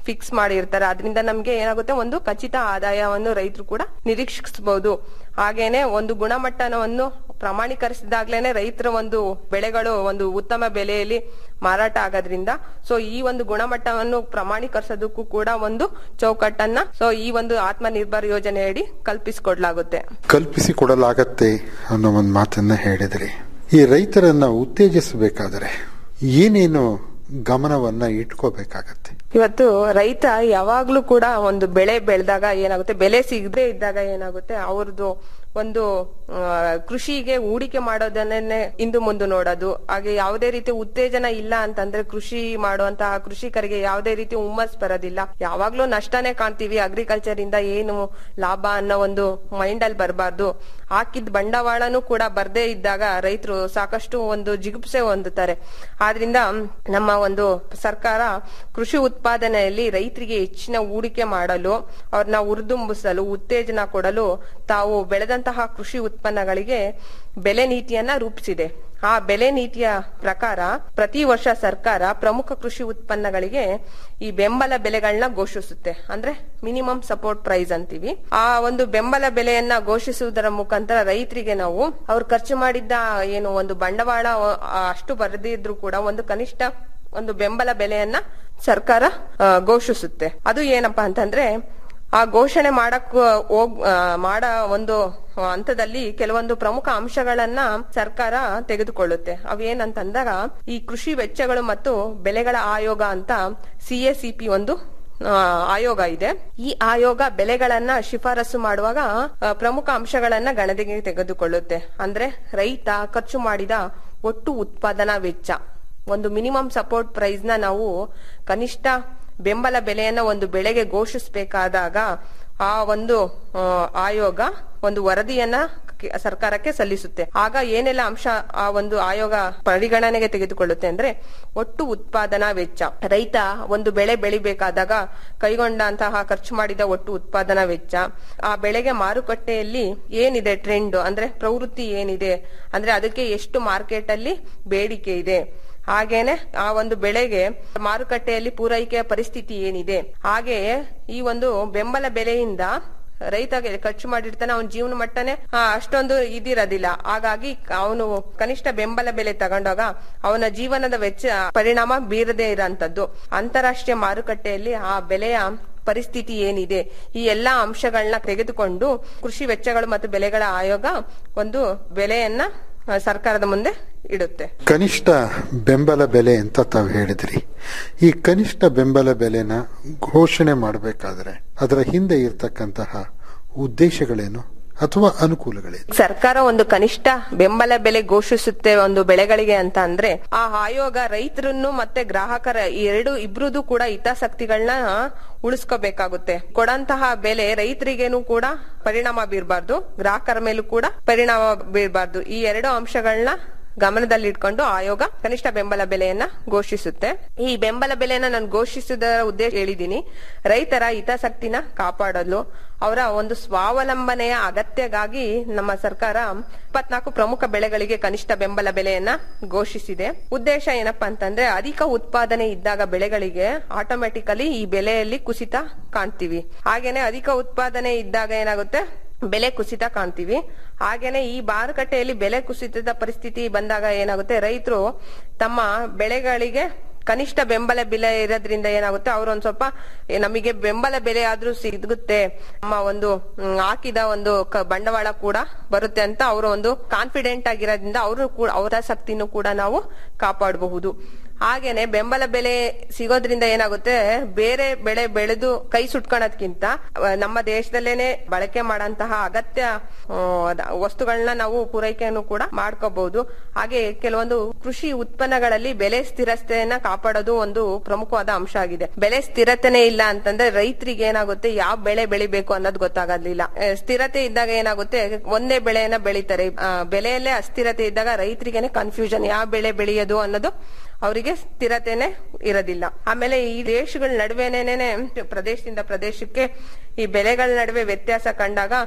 ಫಿಕ್ಸ್ ಮಾಡಿರ್ತಾರೆ ಅದರಿಂದ ನಮ್ಗೆ ಏನಾಗುತ್ತೆ ಒಂದು ಖಚಿತ ಆದಾಯವನ್ನು ರೈತರು ಕೂಡ ನಿರೀಕ್ಷಿಸಬಹುದು ಹಾಗೇನೆ ಒಂದು ಗುಣಮಟ್ಟವನ್ನು ಪ್ರಮಾಣೀಕರಿಸಿದಾಗ್ಲೇನೆ ರೈತರ ಒಂದು ಬೆಳೆಗಳು ಒಂದು ಉತ್ತಮ ಬೆಲೆಯಲ್ಲಿ ಮಾರಾಟ ಆಗೋದ್ರಿಂದ ಸೊ ಈ ಒಂದು ಗುಣಮಟ್ಟವನ್ನು ಪ್ರಮಾಣೀಕರಿಸೋದಕ್ಕೂ ಕೂಡ ಒಂದು ಚೌಕಟ್ಟನ್ನ ಸೊ ಈ ಒಂದು ಆತ್ಮನಿರ್ಭರ್ ಯೋಜನೆಯಡಿ ಕಲ್ಪಿಸಿಕೊಡ್ಲಾಗುತ್ತೆ ಕಲ್ಪಿಸಿ ಕೊಡಲಾಗತ್ತೆ ಅನ್ನೋ ಒಂದು ಮಾತನ್ನ ಹೇಳಿದ್ರಿ ಈ ರೈತರನ್ನ ಉತ್ತೇಜಿಸಬೇಕಾದರೆ ಏನೇನು ಗಮನವನ್ನ ಇಟ್ಕೋಬೇಕಾಗತ್ತೆ ಇವತ್ತು ರೈತ ಯಾವಾಗ್ಲೂ ಕೂಡ ಒಂದು ಬೆಳೆ ಬೆಳೆದಾಗ ಏನಾಗುತ್ತೆ ಬೆಲೆ ಸಿಗದೆ ಇದ್ದಾಗ ಏನಾಗುತ್ತೆ ಅವ್ರದ್ದು ಒಂದು ಆ, ಕೃಷಿಗೆ ಹೂಡಿಕೆ ಮಾಡೋದನ್ನೇ ಇಂದು ಮುಂದೆ ನೋಡೋದು ಹಾಗೆ ಯಾವುದೇ ರೀತಿ ಉತ್ತೇಜನ ಇಲ್ಲ ಅಂತಂದ್ರೆ ಕೃಷಿ ಮಾಡುವಂತಹ ಕೃಷಿಕರಿಗೆ ಯಾವುದೇ ರೀತಿ ಹುಮ್ಮಸ್ ಬರೋದಿಲ್ಲ ಯಾವಾಗ್ಲೂ ನಷ್ಟನೇ ಕಾಣ್ತೀವಿ ಅಗ್ರಿಕಲ್ಚರ್ ಇಂದ ಏನು ಲಾಭ ಅನ್ನೋ ಒಂದು ಮೈಂಡ್ ಅಲ್ಲಿ ಬರಬಾರ್ದು ಹಾಕಿದ ಬಂಡವಾಳನೂ ಕೂಡ ಬರ್ದೇ ಇದ್ದಾಗ ರೈತರು ಸಾಕಷ್ಟು ಒಂದು ಜಿಗುಪ್ಸೆ ಹೊಂದುತ್ತಾರೆ ಆದ್ರಿಂದ ನಮ್ಮ ಒಂದು ಸರ್ಕಾರ ಕೃಷಿ ಉತ್ಪಾದನೆಯಲ್ಲಿ ರೈತರಿಗೆ ಹೆಚ್ಚಿನ ಹೂಡಿಕೆ ಮಾಡಲು ಅವ್ರನ್ನ ಉರಿದುಂಬಿಸಲು ಉತ್ತೇಜನ ಕೊಡಲು ತಾವು ಬೆಳೆದಂತಹ ಕೃಷಿ ಉತ್ಪನ್ನಗಳಿಗೆ ಬೆಲೆ ನೀತಿಯನ್ನ ರೂಪಿಸಿದೆ ಆ ಬೆಲೆ ನೀತಿಯ ಪ್ರಕಾರ ಪ್ರತಿ ವರ್ಷ ಸರ್ಕಾರ ಪ್ರಮುಖ ಕೃಷಿ ಉತ್ಪನ್ನಗಳಿಗೆ ಈ ಬೆಂಬಲ ಬೆಲೆಗಳನ್ನ ಘೋಷಿಸುತ್ತೆ ಅಂದ್ರೆ ಮಿನಿಮಮ್ ಸಪೋರ್ಟ್ ಪ್ರೈಸ್ ಅಂತೀವಿ ಆ ಒಂದು ಬೆಂಬಲ ಬೆಲೆಯನ್ನ ಘೋಷಿಸುವುದರ ಮುಖಾಂತರ ರೈತರಿಗೆ ನಾವು ಅವ್ರು ಖರ್ಚು ಮಾಡಿದ್ದ ಏನು ಒಂದು ಬಂಡವಾಳ ಆ, ಅಷ್ಟು ಬರದಿದ್ರು ಕೂಡ ಒಂದು ಕನಿಷ್ಠ ಒಂದು ಬೆಂಬಲ ಬೆಲೆಯನ್ನ ಸರ್ಕಾರ ಆ, ಘೋಷಿಸುತ್ತೆ ಅದು ಏನಪ್ಪಾ ಅಂತಂದ್ರೆ ಆ ಘೋಷಣೆ ಮಾಡಕ್ ಹೋಗ್ ಆ, ಮಾಡ ಒಂದು ಹಂತದಲ್ಲಿ ಕೆಲವೊಂದು ಪ್ರಮುಖ ಅಂಶಗಳನ್ನ ಸರ್ಕಾರ ತೆಗೆದುಕೊಳ್ಳುತ್ತೆ ಅವೇನಂತಂದಾಗ ಈ ಕೃಷಿ ವೆಚ್ಚಗಳು ಮತ್ತು ಬೆಲೆಗಳ ಆಯೋಗ ಅಂತ ಸಿಎಸಿಪಿ ಒಂದು ಆ, ಆಯೋಗ ಇದೆ ಈ ಆಯೋಗ ಬೆಲೆಗಳನ್ನ ಶಿಫಾರಸು ಮಾಡುವಾಗ ಆ, ಪ್ರಮುಖ ಅಂಶಗಳನ್ನ ಗಣನೆಗೆ ತೆಗೆದುಕೊಳ್ಳುತ್ತೆ ಅಂದ್ರೆ ರೈತ ಖರ್ಚು ಮಾಡಿದ ಒಟ್ಟು ಉತ್ಪಾದನಾ ವೆಚ್ಚ ಒಂದು ಮಿನಿಮಮ್ ಸಪೋರ್ಟ್ ಪ್ರೈಸ್ ನ ನಾವು ಕನಿಷ್ಠ ಬೆಂಬಲ ಬೆಲೆಯನ್ನ ಒಂದು ಬೆಳೆಗೆ ಘೋಷಿಸಬೇಕಾದಾಗ ಆ ಒಂದು ಆ, ಆಯೋಗ ಒಂದು ವರದಿಯನ್ನ ಕೆ- ಸರ್ಕಾರಕ್ಕೆ ಸಲ್ಲಿಸುತ್ತೆ ಆಗ ಏನೆಲ್ಲ ಅಂಶ ಆ ಒಂದು ಆಯೋಗ ಪರಿಗಣನೆಗೆ ತೆಗೆದುಕೊಳ್ಳುತ್ತೆ ಅಂದ್ರೆ ಒಟ್ಟು ಉತ್ಪಾದನಾ ವೆಚ್ಚ ರೈತ ಒಂದು ಬೆಳೆ ಬೆಳಿಬೇಕಾದಾಗ ಕೈಗೊಂಡಂತಹ ಖರ್ಚು ಮಾಡಿದ ಒಟ್ಟು ಉತ್ಪಾದನಾ ವೆಚ್ಚ ಆ ಬೆಳೆಗೆ ಮಾರುಕಟ್ಟೆಯಲ್ಲಿ ಏನಿದೆ ಟ್ರೆಂಡ್ ಅಂದ್ರೆ ಪ್ರವೃತ್ತಿ ಏನಿದೆ ಅಂದ್ರೆ ಅದಕ್ಕೆ ಎಷ್ಟು ಮಾರ್ಕೆಟ್ ಅಲ್ಲಿ ಬೇಡಿಕೆ ಇದೆ ಹಾಗೇನೆ ಆ ಒಂದು ಬೆಳೆಗೆ ಮಾರುಕಟ್ಟೆಯಲ್ಲಿ ಪೂರೈಕೆಯ ಪರಿಸ್ಥಿತಿ ಏನಿದೆ ಹಾಗೆಯೇ ಈ ಒಂದು ಬೆಂಬಲ ಬೆಲೆಯಿಂದ ರೈತಗೆ ಖರ್ಚು ಮಾಡಿರ್ತಾನೆ ಅವನ ಜೀವನ ಮಟ್ಟನೇ ಆ, ಅಷ್ಟೊಂದು ಇದಿರೋದಿಲ್ಲ ಹಾಗಾಗಿ ಅವನು ಕನಿಷ್ಠ ಬೆಂಬಲ ಬೆಲೆ ತಗೊಂಡಾಗ ಅವನ ಜೀವನದ ವೆಚ್ಚ ಪರಿಣಾಮ ಬೀರದೇ ಇರೋಂಥದ್ದು ಅಂತಾರಾಷ್ಟ್ರೀಯ ಮಾರುಕಟ್ಟೆಯಲ್ಲಿ ಆ ಬೆಲೆಯ ಪರಿಸ್ಥಿತಿ ಏನಿದೆ ಈ ಎಲ್ಲಾ ಅಂಶಗಳನ್ನ ತೆಗೆದುಕೊಂಡು ಕೃಷಿ ವೆಚ್ಚಗಳು ಮತ್ತು ಬೆಲೆಗಳ ಆಯೋಗ ಒಂದು ಬೆಲೆಯನ್ನ ಆ, ಸರ್ಕಾರದ ಮುಂದೆ ಇಡುತ್ತೆ ಕನಿಷ್ಠ ಬೆಂಬಲ ಬೆಲೆ ಅಂತ ತಾವು ಹೇಳಿದ್ರಿ ಈ ಕನಿಷ್ಠ ಬೆಂಬಲ ಬೆಲೆನ ಘೋಷಣೆ ಮಾಡಬೇಕಾದ್ರೆ ಅದರ ಹಿಂದೆ ಇರತಕ್ಕಂತಹ ಉದ್ದೇಶಗಳೇನು ಅಥವಾ ಅನುಕೂಲಗಳೇನು ಸರ್ಕಾರ ಒಂದು ಕನಿಷ್ಠ ಬೆಂಬಲ ಬೆಲೆ ಘೋಷಿಸುತ್ತೆ ಒಂದು ಬೆಳೆಗಳಿಗೆ ಅಂತ ಅಂದ್ರೆ ಆ ಆಯೋಗ ರೈತರನ್ನು ಮತ್ತೆ ಗ್ರಾಹಕರ ಈ ಎರಡು ಇಬ್ರದ್ದು ಕೂಡ ಹಿತಾಸಕ್ತಿಗಳನ್ನ ಉಳಿಸ್ಕೋಬೇಕಾಗುತ್ತೆ ಕೊಡಂತಹ ಬೆಲೆ ರೈತರಿಗೇನು ಕೂಡ ಪರಿಣಾಮ ಬೀರಬಾರ್ದು ಗ್ರಾಹಕರ ಮೇಲೂ ಕೂಡ ಪರಿಣಾಮ ಬೀರಬಾರ್ದು ಈ ಎರಡು ಅಂಶಗಳನ್ನ ಗಮನದಲ್ಲಿಟ್ಕೊಂಡು ಆಯೋಗ ಕನಿಷ್ಠ ಬೆಂಬಲ ಬೆಲೆಯನ್ನ ಘೋಷಿಸುತ್ತೆ ಈ ಬೆಂಬಲ ಬೆಲೆಯನ್ನ ನಾನು ಘೋಷಿಸುವುದರ ಉದ್ದೇಶ ಹೇಳಿದೀನಿ ರೈತರ ಹಿತಾಸಕ್ತಿನ ಕಾಪಾಡಲು ಅವರ ಒಂದು ಸ್ವಾವಲಂಬನೆಯ ಅಗತ್ಯಗಾಗಿ ನಮ್ಮ ಸರ್ಕಾರ ಇಪ್ಪತ್ನಾಲ್ಕು ಪ್ರಮುಖ ಬೆಳೆಗಳಿಗೆ ಕನಿಷ್ಠ ಬೆಂಬಲ ಬೆಲೆಯನ್ನ ಘೋಷಿಸಿದೆ ಉದ್ದೇಶ ಏನಪ್ಪಾ ಅಂತಂದ್ರೆ ಅಧಿಕ ಉತ್ಪಾದನೆ ಇದ್ದಾಗ ಬೆಳೆಗಳಿಗೆ ಆಟೋಮೆಟಿಕಲಿ ಈ ಬೆಲೆಯಲ್ಲಿ ಕುಸಿತ ಕಾಣ್ತೀವಿ ಹಾಗೇನೆ ಅಧಿಕ ಉತ್ಪಾದನೆ ಇದ್ದಾಗ ಏನಾಗುತ್ತೆ ಬೆಲೆ ಕುಸಿತ ಕಾಣ್ತೀವಿ ಹಾಗೇನೆ ಈ ಮಾರುಕಟ್ಟೆಯಲ್ಲಿ ಬೆಲೆ ಕುಸಿತದ ಪರಿಸ್ಥಿತಿ ಬಂದಾಗ ಏನಾಗುತ್ತೆ ರೈತರು ತಮ್ಮ ಬೆಳೆಗಳಿಗೆ ಕನಿಷ್ಠ ಬೆಂಬಲ ಬೆಲೆ ಇರೋದ್ರಿಂದ ಏನಾಗುತ್ತೆ ಅವ್ರು ಒಂದ್ ಸ್ವಲ್ಪ ಏ, ನಮಗೆ ಬೆಂಬಲ ಬೆಲೆ ಆದ್ರೂ ಸಿಗುತ್ತೆ ನಮ್ಮ ಒಂದು ಮ್, ಹಾಕಿದ ಒಂದು ಕ- ಬಂಡವಾಳ ಕೂಡ ಬರುತ್ತೆ ಅಂತ ಅವರು ಒಂದು ಕಾನ್ಫಿಡೆಂಟ್ ಆಗಿರೋದ್ರಿಂದ ಅವರು ಕೂಡ ಅವರ ಶಕ್ತಿನೂ ಕೂಡ ನಾವು ಕಾಪಾಡಬಹುದು ಹಾಗೇನೆ ಬೆಂಬಲ ಬೆಲೆ ಸಿಗೋದ್ರಿಂದ ಏನಾಗುತ್ತೆ ಬೇರೆ ಬೆಳೆ ಬೆಳೆದು ಕೈ ಸುಟ್ಕೊಳೋದ್ಕಿಂತ ಅಹ್, ನಮ್ಮ ದೇಶದಲ್ಲೇನೆ ಬಳಕೆ ಮಾಡಂತಹ ಅಗತ್ಯ ಅಹ್, ವಸ್ತುಗಳನ್ನ ನಾವು ಪೂರೈಕೆಯನ್ನು ಕೂಡ ಮಾಡ್ಕೋಬಹುದು ಹಾಗೆ ಕೆಲವೊಂದು ಕೃಷಿ ಉತ್ಪನ್ನಗಳಲ್ಲಿ ಬೆಲೆ ಸ್ಥಿರತೆಯನ್ನ ಕಾಪಾಡೋದು ಒಂದು ಪ್ರಮುಖವಾದ ಅಂಶ ಆಗಿದೆ ಬೆಲೆ ಸ್ಥಿರತೆನೇ ಇಲ್ಲ ಅಂತಂದ್ರೆ ರೈತರಿಗೆ ಏನಾಗುತ್ತೆ ಯಾವ ಬೆಳೆ ಬೆಳಿಬೇಕು ಅನ್ನೋದು ಗೊತ್ತಾಗೋದಿಲ್ಲ ಅಹ್, ಸ್ಥಿರತೆ ಇದ್ದಾಗ ಏನಾಗುತ್ತೆ ಒಂದೇ ಬೆಳೆಯನ್ನ ಬೆಳಿತಾರೆ ಅಹ್, ಬೆಲೆಯಲ್ಲೇ ಅಸ್ಥಿರತೆ ಇದ್ದಾಗ ರೈತರಿಗೇನೆ ಕನ್ಫ್ಯೂಷನ್ ಯಾವ ಬೆಳೆ ಬೆಳೆಯೋದು ಅನ್ನೋದು ಅವರಿಗೆ ಸ್ಥಿರತೆನೆ ಇರೋದಿಲ್ಲ ಆಮೇಲೆ ಈ ದೇಶಗಳ ನಡುವೆನೇನೆ ಪ್ರದೇಶದಿಂದ ಪ್ರದೇಶಕ್ಕೆ ಈ ಬೆಲೆಗಳ ನಡುವೆ ವ್ಯತ್ಯಾಸ ಕಂಡಾಗ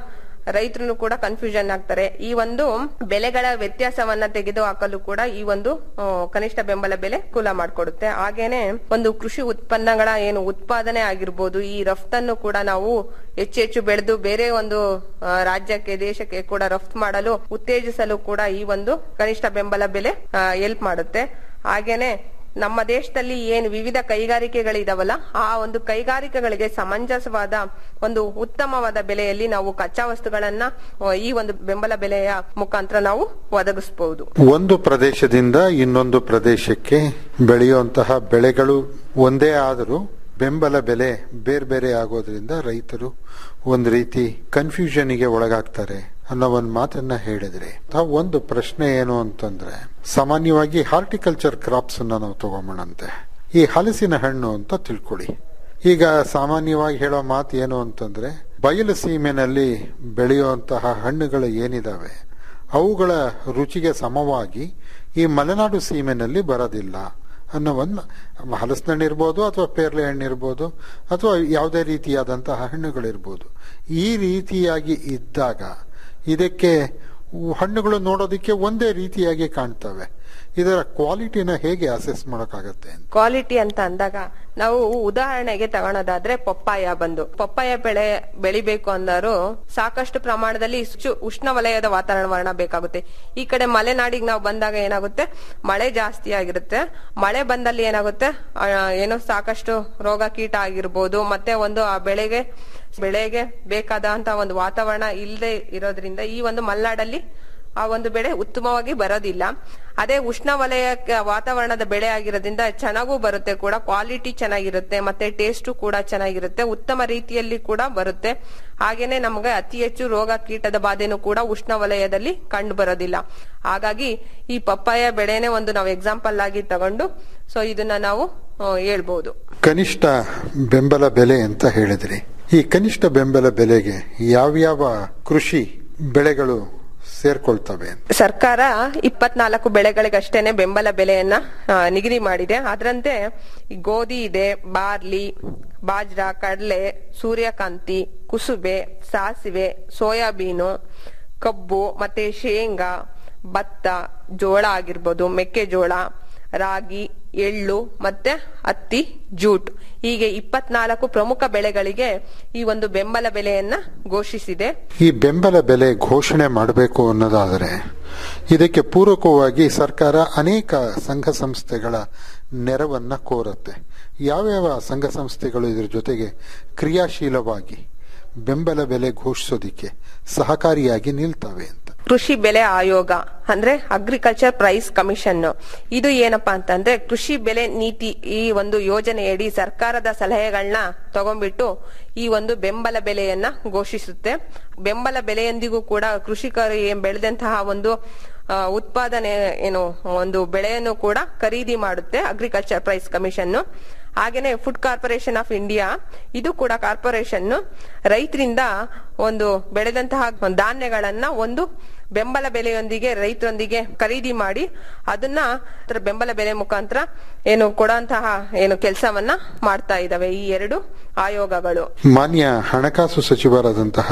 ರೈತರು ಕೂಡ ಕನ್ಫ್ಯೂಷನ್ ಆಗ್ತಾರೆ ಈ ಒಂದು ಬೆಲೆಗಳ ವ್ಯತ್ಯಾಸವನ್ನ ತೆಗೆದು ಹಾಕಲು ಕೂಡ ಈ ಒಂದು ಆ, ಕನಿಷ್ಠ ಬೆಂಬಲ ಬೆಲೆ ಕೂಲ ಮಾಡಿಕೊಡುತ್ತೆ ಹಾಗೇನೆ ಒಂದು ಕೃಷಿ ಉತ್ಪನ್ನಗಳ ಏನು ಉತ್ಪಾದನೆ ಆಗಿರ್ಬೋದು ಈ ರಫ್ತನ್ನು ಕೂಡ ನಾವು ಹೆಚ್ಚು ಹೆಚ್ಚು ಬೆಳೆದು ಬೇರೆ ಒಂದು ಆ, ರಾಜ್ಯಕ್ಕೆ ದೇಶಕ್ಕೆ ಕೂಡ ರಫ್ತು ಮಾಡಲು ಉತ್ತೇಜಿಸಲು ಕೂಡ ಈ ಒಂದು ಕನಿಷ್ಠ ಬೆಂಬಲ ಬೆಲೆ ಹೆಲ್ಪ್ ಮಾಡುತ್ತೆ ಹಾಗೇನೆ ನಮ್ಮ ದೇಶದಲ್ಲಿ ಏನು ವಿವಿಧ ಕೈಗಾರಿಕೆಗಳಿದಾವಲ್ಲ ಆ ಒಂದು ಕೈಗಾರಿಕೆಗಳಿಗೆ ಸಮಂಜಸವಾದ ಒಂದು ಉತ್ತಮವಾದ ಬೆಲೆಯಲ್ಲಿ ನಾವು ಕಚ್ಚಾ ವಸ್ತುಗಳನ್ನ ಆ, ಈ ಒಂದು ಬೆಂಬಲ ಬೆಲೆಯ ಮುಖಾಂತರ ನಾವು ಒದಗಿಸಬಹುದು ಒಂದು ಪ್ರದೇಶದಿಂದ ಇನ್ನೊಂದು ಪ್ರದೇಶಕ್ಕೆ ಬೆಳೆಯುವಂತಹ ಬೆಳೆಗಳು ಒಂದೇ ಆದರೂ ಬೆಂಬಲ ಬೆಲೆ ಬೇರೆ ಬೇರೆ ಆಗೋದ್ರಿಂದ ರೈತರು ಒಂದು ರೀತಿ ಕನ್ಫ್ಯೂಷನ್ಗೆ ಒಳಗಾಗ್ತಾರೆ ಅನ್ನೋ ಒಂದು ಮಾತನ್ನ ಹೇಳಿದ್ರೆ ಆ ಒಂದು ಪ್ರಶ್ನೆ ಏನು ಅಂತಂದ್ರೆ ಸಾಮಾನ್ಯವಾಗಿ ಹಾರ್ಟಿಕಲ್ಚರ್ ಕ್ರಾಪ್ಸ್ ಅನ್ನ ನಾವು ತಗೊಂಬಣಂತೆ ಈ ಹಲಸಿನ ಹಣ್ಣು ಅಂತ ತಿಳ್ಕೊಳ್ಳಿ ಈಗ ಸಾಮಾನ್ಯವಾಗಿ ಹೇಳೋ ಮಾತು ಏನು ಅಂತಂದ್ರೆ ಬಯಲು ಸೀಮೆನಲ್ಲಿ ಬೆಳೆಯುವಂತಹ ಹಣ್ಣುಗಳು ಏನಿದಾವೆ ಅವುಗಳ ರುಚಿಗೆ ಸಮವಾಗಿ ಈ ಮಲೆನಾಡು ಸೀಮೆನಲ್ಲಿ ಬರೋದಿಲ್ಲ ಅನ್ನೋ ಒಂದು ಹಲಸಿನ ಹಣ್ಣು ಇರ್ಬೋದು ಅಥವಾ ಪೇರ್ಲೆ ಹಣ್ಣು ಇರ್ಬೋದು ಅಥವಾ ಯಾವುದೇ ರೀತಿಯಾದಂತಹ ಹಣ್ಣುಗಳಿರ್ಬೋದು ಈ ರೀತಿಯಾಗಿ ಇದ್ದಾಗ ಇದಕ್ಕೆ ಹಣ್ಣುಗಳು ನೋಡೋದಕ್ಕೆ ಒಂದೇ ರೀತಿಯಾಗಿ ಕಾಣ್ತವೆ ಇದರ ಕ್ವಾಲಿಟಿನ ಹೇಗೆ ಅಸೆಸ್ ಮಾಡೋಕ್ಕಾಗತ್ತೆ ಅಂತ ಕ್ವಾಲಿಟಿ ಅಂತ ಅಂದಾಗ ನಾವು ಉದಾಹರಣೆಗೆ ತಗೊಳೋದಾದ್ರೆ ಪಪ್ಪಾಯ ಬಂದು ಪಪ್ಪಾಯ ಬೆಳೆ ಬೆಳಿಬೇಕು ಅಂದರು ಸಾಕಷ್ಟು ಪ್ರಮಾಣದಲ್ಲಿ ಹೆಚ್ಚು ಉಷ್ಣವಲಯದ ವಾತಾವರಣ ಬೇಕಾಗುತ್ತೆ ಈ ಕಡೆ ಮಲೆನಾಡಿಗೆ ನಾವು ಬಂದಾಗ ಏನಾಗುತ್ತೆ ಮಳೆ ಜಾಸ್ತಿ ಆಗಿರುತ್ತೆ ಮಳೆ ಬಂದಲ್ಲಿ ಏನಾಗುತ್ತೆ ಆ, ಏನೋ ಸಾಕಷ್ಟು ರೋಗ ಕೀಟ ಆಗಿರ್ಬೋದು ಮತ್ತೆ ಒಂದು ಆ ಬೆಳೆಗೆ ಬೆಳೆಗೆ ಬೇಕಾದಂತ ಒಂದು ವಾತಾವರಣ ಇಲ್ಲದೆ ಇರೋದ್ರಿಂದ ಈ ಒಂದು ಮಲೆನಾಡಲ್ಲಿ ಆ ಒಂದು ಬೆಳೆ ಉತ್ತಮವಾಗಿ ಬರೋದಿಲ್ಲ ಅದೇ ಉಷ್ಣವಲಯ ವಾತಾವರಣದ ಬೆಳೆ ಆಗಿರೋದ್ರಿಂದ ಚೆನ್ನಾಗೂ ಬರುತ್ತೆ ಕೂಡ ಕ್ವಾಲಿಟಿ ಚೆನ್ನಾಗಿರುತ್ತೆ ಮತ್ತೆ ಟೇಸ್ಟು ಕೂಡ ಚೆನ್ನಾಗಿರುತ್ತೆ ಉತ್ತಮ ರೀತಿಯಲ್ಲಿ ಕೂಡ ಬರುತ್ತೆ ಹಾಗೇನೆ ನಮಗೆ ಅತಿ ಹೆಚ್ಚು ರೋಗ ಕೀಟದ ಬಾಧೆನೂ ಕೂಡ ಉಷ್ಣವಲಯದಲ್ಲಿ ಕಂಡು ಬರೋದಿಲ್ಲ ಹಾಗಾಗಿ ಈ ಪಪ್ಪಾಯ ಬೆಳೆನೇ ಒಂದು ನಾವು ಎಕ್ಸಾಂಪಲ್ ಆಗಿ ತಗೊಂಡು ಸೊ ಇದನ್ನ ನಾವು ಆ, ಹೇಳ್ಬೋದು ಕನಿಷ್ಠ ಬೆಂಬಲ ಬೆಲೆ ಅಂತ ಹೇಳಿದ್ರಿ ಈ ಕನಿಷ್ಠ ಬೆಂಬಲ ಬೆಲೆಗೆ ಯಾವ್ಯಾವ ಕೃಷಿ ಬೆಳೆಗಳು ಸೇರ್ಕೊಳ್ತವೆ ಅಂತ ಸರ್ಕಾರ ಇಪ್ಪತ್ನಾಲ್ಕು ಬೆಳೆಗಳಿಗಷ್ಟೇನೆ ಬೆಂಬಲ ಬೆಲೆಯನ್ನ ಆ, ನಿಗದಿ ಮಾಡಿದೆ ಅದರಂತೆ ಈ ಗೋಧಿ ಇದೆ ಬಾರ್ಲಿ ಬಾಜ್ರಾ ಕಡಲೆ ಸೂರ್ಯಕಾಂತಿ ಕುಸುಬೆ ಸಾಸಿವೆ ಸೋಯಾಬೀನು ಕಬ್ಬು ಮತ್ತೆ ಶೇಂಗಾ ಭತ್ತ ಜೋಳ ಆಗಿರ್ಬೋದು ಮೆಕ್ಕೆಜೋಳ ರಾಗಿ ಎಳ್ಳು ಮತ್ತೆ ಹತ್ತಿ ಜೂಟ್ ಹೀಗೆ ಇಪ್ಪತ್ನಾಲ್ಕು ಪ್ರಮುಖ ಬೆಳೆಗಳಿಗೆ ಈ ಒಂದು ಬೆಂಬಲ ಬೆಲೆಯನ್ನ ಘೋಷಿಸಿದೆ ಈ ಬೆಂಬಲ ಬೆಲೆ ಘೋಷಣೆ ಮಾಡಬೇಕು ಅನ್ನೋದಾದರೆ ಇದಕ್ಕೆ ಪೂರಕವಾಗಿ ಸರ್ಕಾರ ಅನೇಕ ಸಂಘ ಸಂಸ್ಥೆಗಳ ನೆರವನ್ನ ಕೋರುತ್ತೆ ಯಾವ್ಯಾವ ಸಂಘ ಸಂಸ್ಥೆಗಳು ಇದ್ರ ಜೊತೆಗೆ ಕ್ರಿಯಾಶೀಲವಾಗಿ ಬೆಂಬಲ ಬೆಲೆ ಘೋಷಿಸೋದಿಕ್ಕೆ ಸಹಕಾರಿಯಾಗಿ ನಿಲ್ತವೆ ಅಂತ ಕೃಷಿ ಬೆಲೆ ಆಯೋಗ ಅಂದ್ರೆ ಅಗ್ರಿಕಲ್ಚರ್ ಪ್ರೈಸ್ ಕಮಿಷನ್ ಇದು ಏನಪ್ಪಾ ಅಂತಂದ್ರೆ ಕೃಷಿ ಬೆಲೆ ನೀತಿ ಈ ಒಂದು ಯೋಜನೆಯಡಿ ಸರ್ಕಾರದ ಸಲಹೆಗಳನ್ನ ತಗೊಂಡ್ಬಿಟ್ಟು ಈ ಒಂದು ಬೆಂಬಲ ಬೆಲೆಯನ್ನ ಘೋಷಿಸುತ್ತೆ ಬೆಂಬಲ ಬೆಲೆಯೊಂದಿಗೂ ಕೂಡ ಕೃಷಿಕರು ಏನ್ ಬೆಳೆದಂತಹ ಒಂದು ಆ, ಉತ್ಪಾದನೆ ಏನು ಒಂದು ಬೆಳೆಯನ್ನು ಕೂಡ ಖರೀದಿ ಮಾಡುತ್ತೆ ಅಗ್ರಿಕಲ್ಚರ್ ಪ್ರೈಸ್ ಕಮಿಷನ್ ಹಾಗೇನೆ ಫುಡ್ ಕಾರ್ಪೊರೇಷನ್ ಆಫ್ ಇಂಡಿಯಾ ಇದು ಕೂಡ ಕಾರ್ಪೊರೇಷನ್ ರೈತರಿಂದ ಒಂದು ಬೆಳೆದಂತಹ ಧಾನ್ಯಗಳನ್ನ ಒಂದು ಬೆಂಬಲ ಬೆಲೆಯೊಂದಿಗೆ ರೈತರೊಂದಿಗೆ ಖರೀದಿ ಮಾಡಿ ಅದನ್ನ ಅದರ ಬೆಂಬಲ ಬೆಲೆ ಮುಖಾಂತರ ಏನು ಕೊಡುವಂತಹ ಏನು ಕೆಲಸವನ್ನ ಮಾಡ್ತಾ ಇದಾವೆ ಈ ಎರಡು ಆಯೋಗಗಳು ಮಾನ್ಯ ಹಣಕಾಸು ಸಚಿವರಾದಂತಹ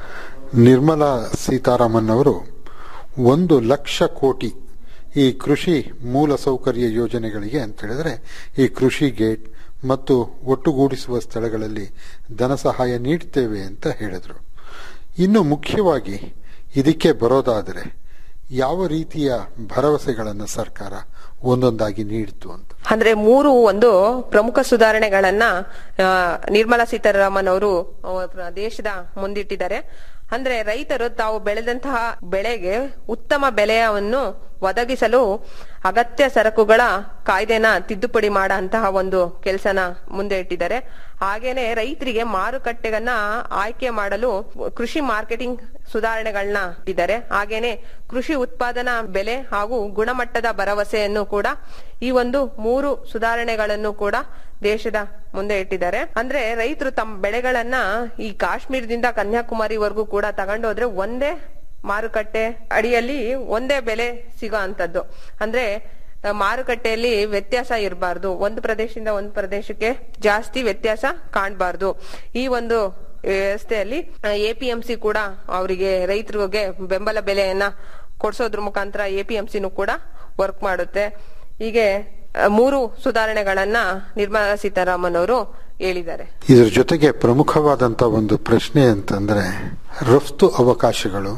ನಿರ್ಮಲಾ ಸೀತಾರಾಮನ್ ಅವರು ಒಂದು ಲಕ್ಷ ಕೋಟಿ ಈ ಕೃಷಿ ಮೂಲ ಸೌಕರ್ಯ ಯೋಜನೆಗಳಿಗೆ ಅಂತ ಹೇಳಿದ್ರೆ ಈ ಕೃಷಿ ಗೇಟ್ ಮತ್ತು ಒಟ್ಟುಗೂಡಿಸುವ ಸ್ಥಳಗಳಲ್ಲಿ ಧನ ಸಹಾಯ ನೀಡ್ತೇವೆ ಅಂತ ಹೇಳಿದ್ರು ಇನ್ನು ಮುಖ್ಯವಾಗಿ ಇದಕ್ಕೆ ಬರೋದಾದರೆ ಯಾವ ರೀತಿಯ ಭರವಸೆಗಳನ್ನು ಸರ್ಕಾರ ಒಂದೊಂದಾಗಿ ನೀಡಿತು ಅಂತ ಅಂದ್ರೆ ಮೂರು ಒಂದು ಪ್ರಮುಖ ಸುಧಾರಣೆಗಳನ್ನ ಆ, ನಿರ್ಮಲಾ ಸೀತಾರಾಮನ್ ಅವರು ಆ, ದೇಶದ ಮುಂದಿಟ್ಟಿದ್ದಾರೆ ಅಂದ್ರೆ ರೈತರು ತಾವು ಬೆಳೆದಂತಹ ಬೆಳೆಗೆ ಉತ್ತಮ ಬೆಲೆಯನ್ನು ಒದಗಿಸಲು ಅಗತ್ಯ ಸರಕುಗಳ ಕಾಯ್ದೆನ ತಿದ್ದುಪಡಿ ಮಾಡಂತಹ ಒಂದು ಕೆಲಸನ ಮುಂದೆ ಇಟ್ಟಿದ್ದಾರೆ ಹಾಗೇನೆ ರೈತರಿಗೆ ಮಾರುಕಟ್ಟೆಗನ್ನ ಆಯ್ಕೆ ಮಾಡಲು ಕೃಷಿ ಮಾರ್ಕೆಟಿಂಗ್ ಸುಧಾರಣೆಗಳನ್ನ ಇಟ್ಟಿದ್ದಾರೆ ಹಾಗೇನೆ ಕೃಷಿ ಉತ್ಪಾದನಾ ಬೆಲೆ ಹಾಗೂ ಗುಣಮಟ್ಟದ ಭರವಸೆಯನ್ನು ಕೂಡ ಈ ಒಂದು ಮೂರು ಸುಧಾರಣೆಗಳನ್ನು ಕೂಡ ದೇಶದ ಮುಂದೆ ಇಟ್ಟಿದ್ದಾರೆ ಅಂದ್ರೆ ರೈತರು ತಮ್ಮ ಬೆಳೆಗಳನ್ನ ಈ ಕಾಶ್ಮೀರದಿಂದ ಕನ್ಯಾಕುಮಾರಿವರೆಗೂ ಕೂಡ ತಗೊಂಡೋದ್ರೆ ಒಂದೇ ಮಾರುಕಟ್ಟೆ ಅಡಿಯಲ್ಲಿ ಒಂದೇ ಬೆಲೆ ಸಿಗೋ ಅಂತದ್ದು ಅಂದ್ರೆ ಆ, ಮಾರುಕಟ್ಟೆಯಲ್ಲಿ ವ್ಯತ್ಯಾಸ ಇರಬಾರ್ದು ಒಂದು ಪ್ರದೇಶದಿಂದ ಒಂದು ಪ್ರದೇಶಕ್ಕೆ ಜಾಸ್ತಿ ವ್ಯತ್ಯಾಸ ಕಾಣಬಾರ್ದು ಈ ಒಂದು ವ್ಯವಸ್ಥೆಯಲ್ಲಿ ಎಪಿಎಂಸಿ ಕೂಡ ಅವರಿಗೆ ರೈತರಿಗೆ ಬೆಂಬಲ ಬೆಲೆಯನ್ನ ಕೊಡ್ಸೋದ್ರ ಮುಖಾಂತರ ಎಪಿಎಂಸಿನೂ ಕೂಡ ವರ್ಕ್ ಮಾಡುತ್ತೆ ಹೀಗೆ ಆ, ಮೂರು ಸುಧಾರಣೆಗಳನ್ನ ನಿರ್ಮಲಾ ಸೀತಾರಾಮನ್ ಅವರು ಹೇಳಿದ್ದಾರೆ ಇದರ ಜೊತೆಗೆ ಪ್ರಮುಖವಾದಂತ ಒಂದು ಪ್ರಶ್ನೆ ಅಂತಂದ್ರೆ ರಫ್ತು ಅವಕಾಶಗಳು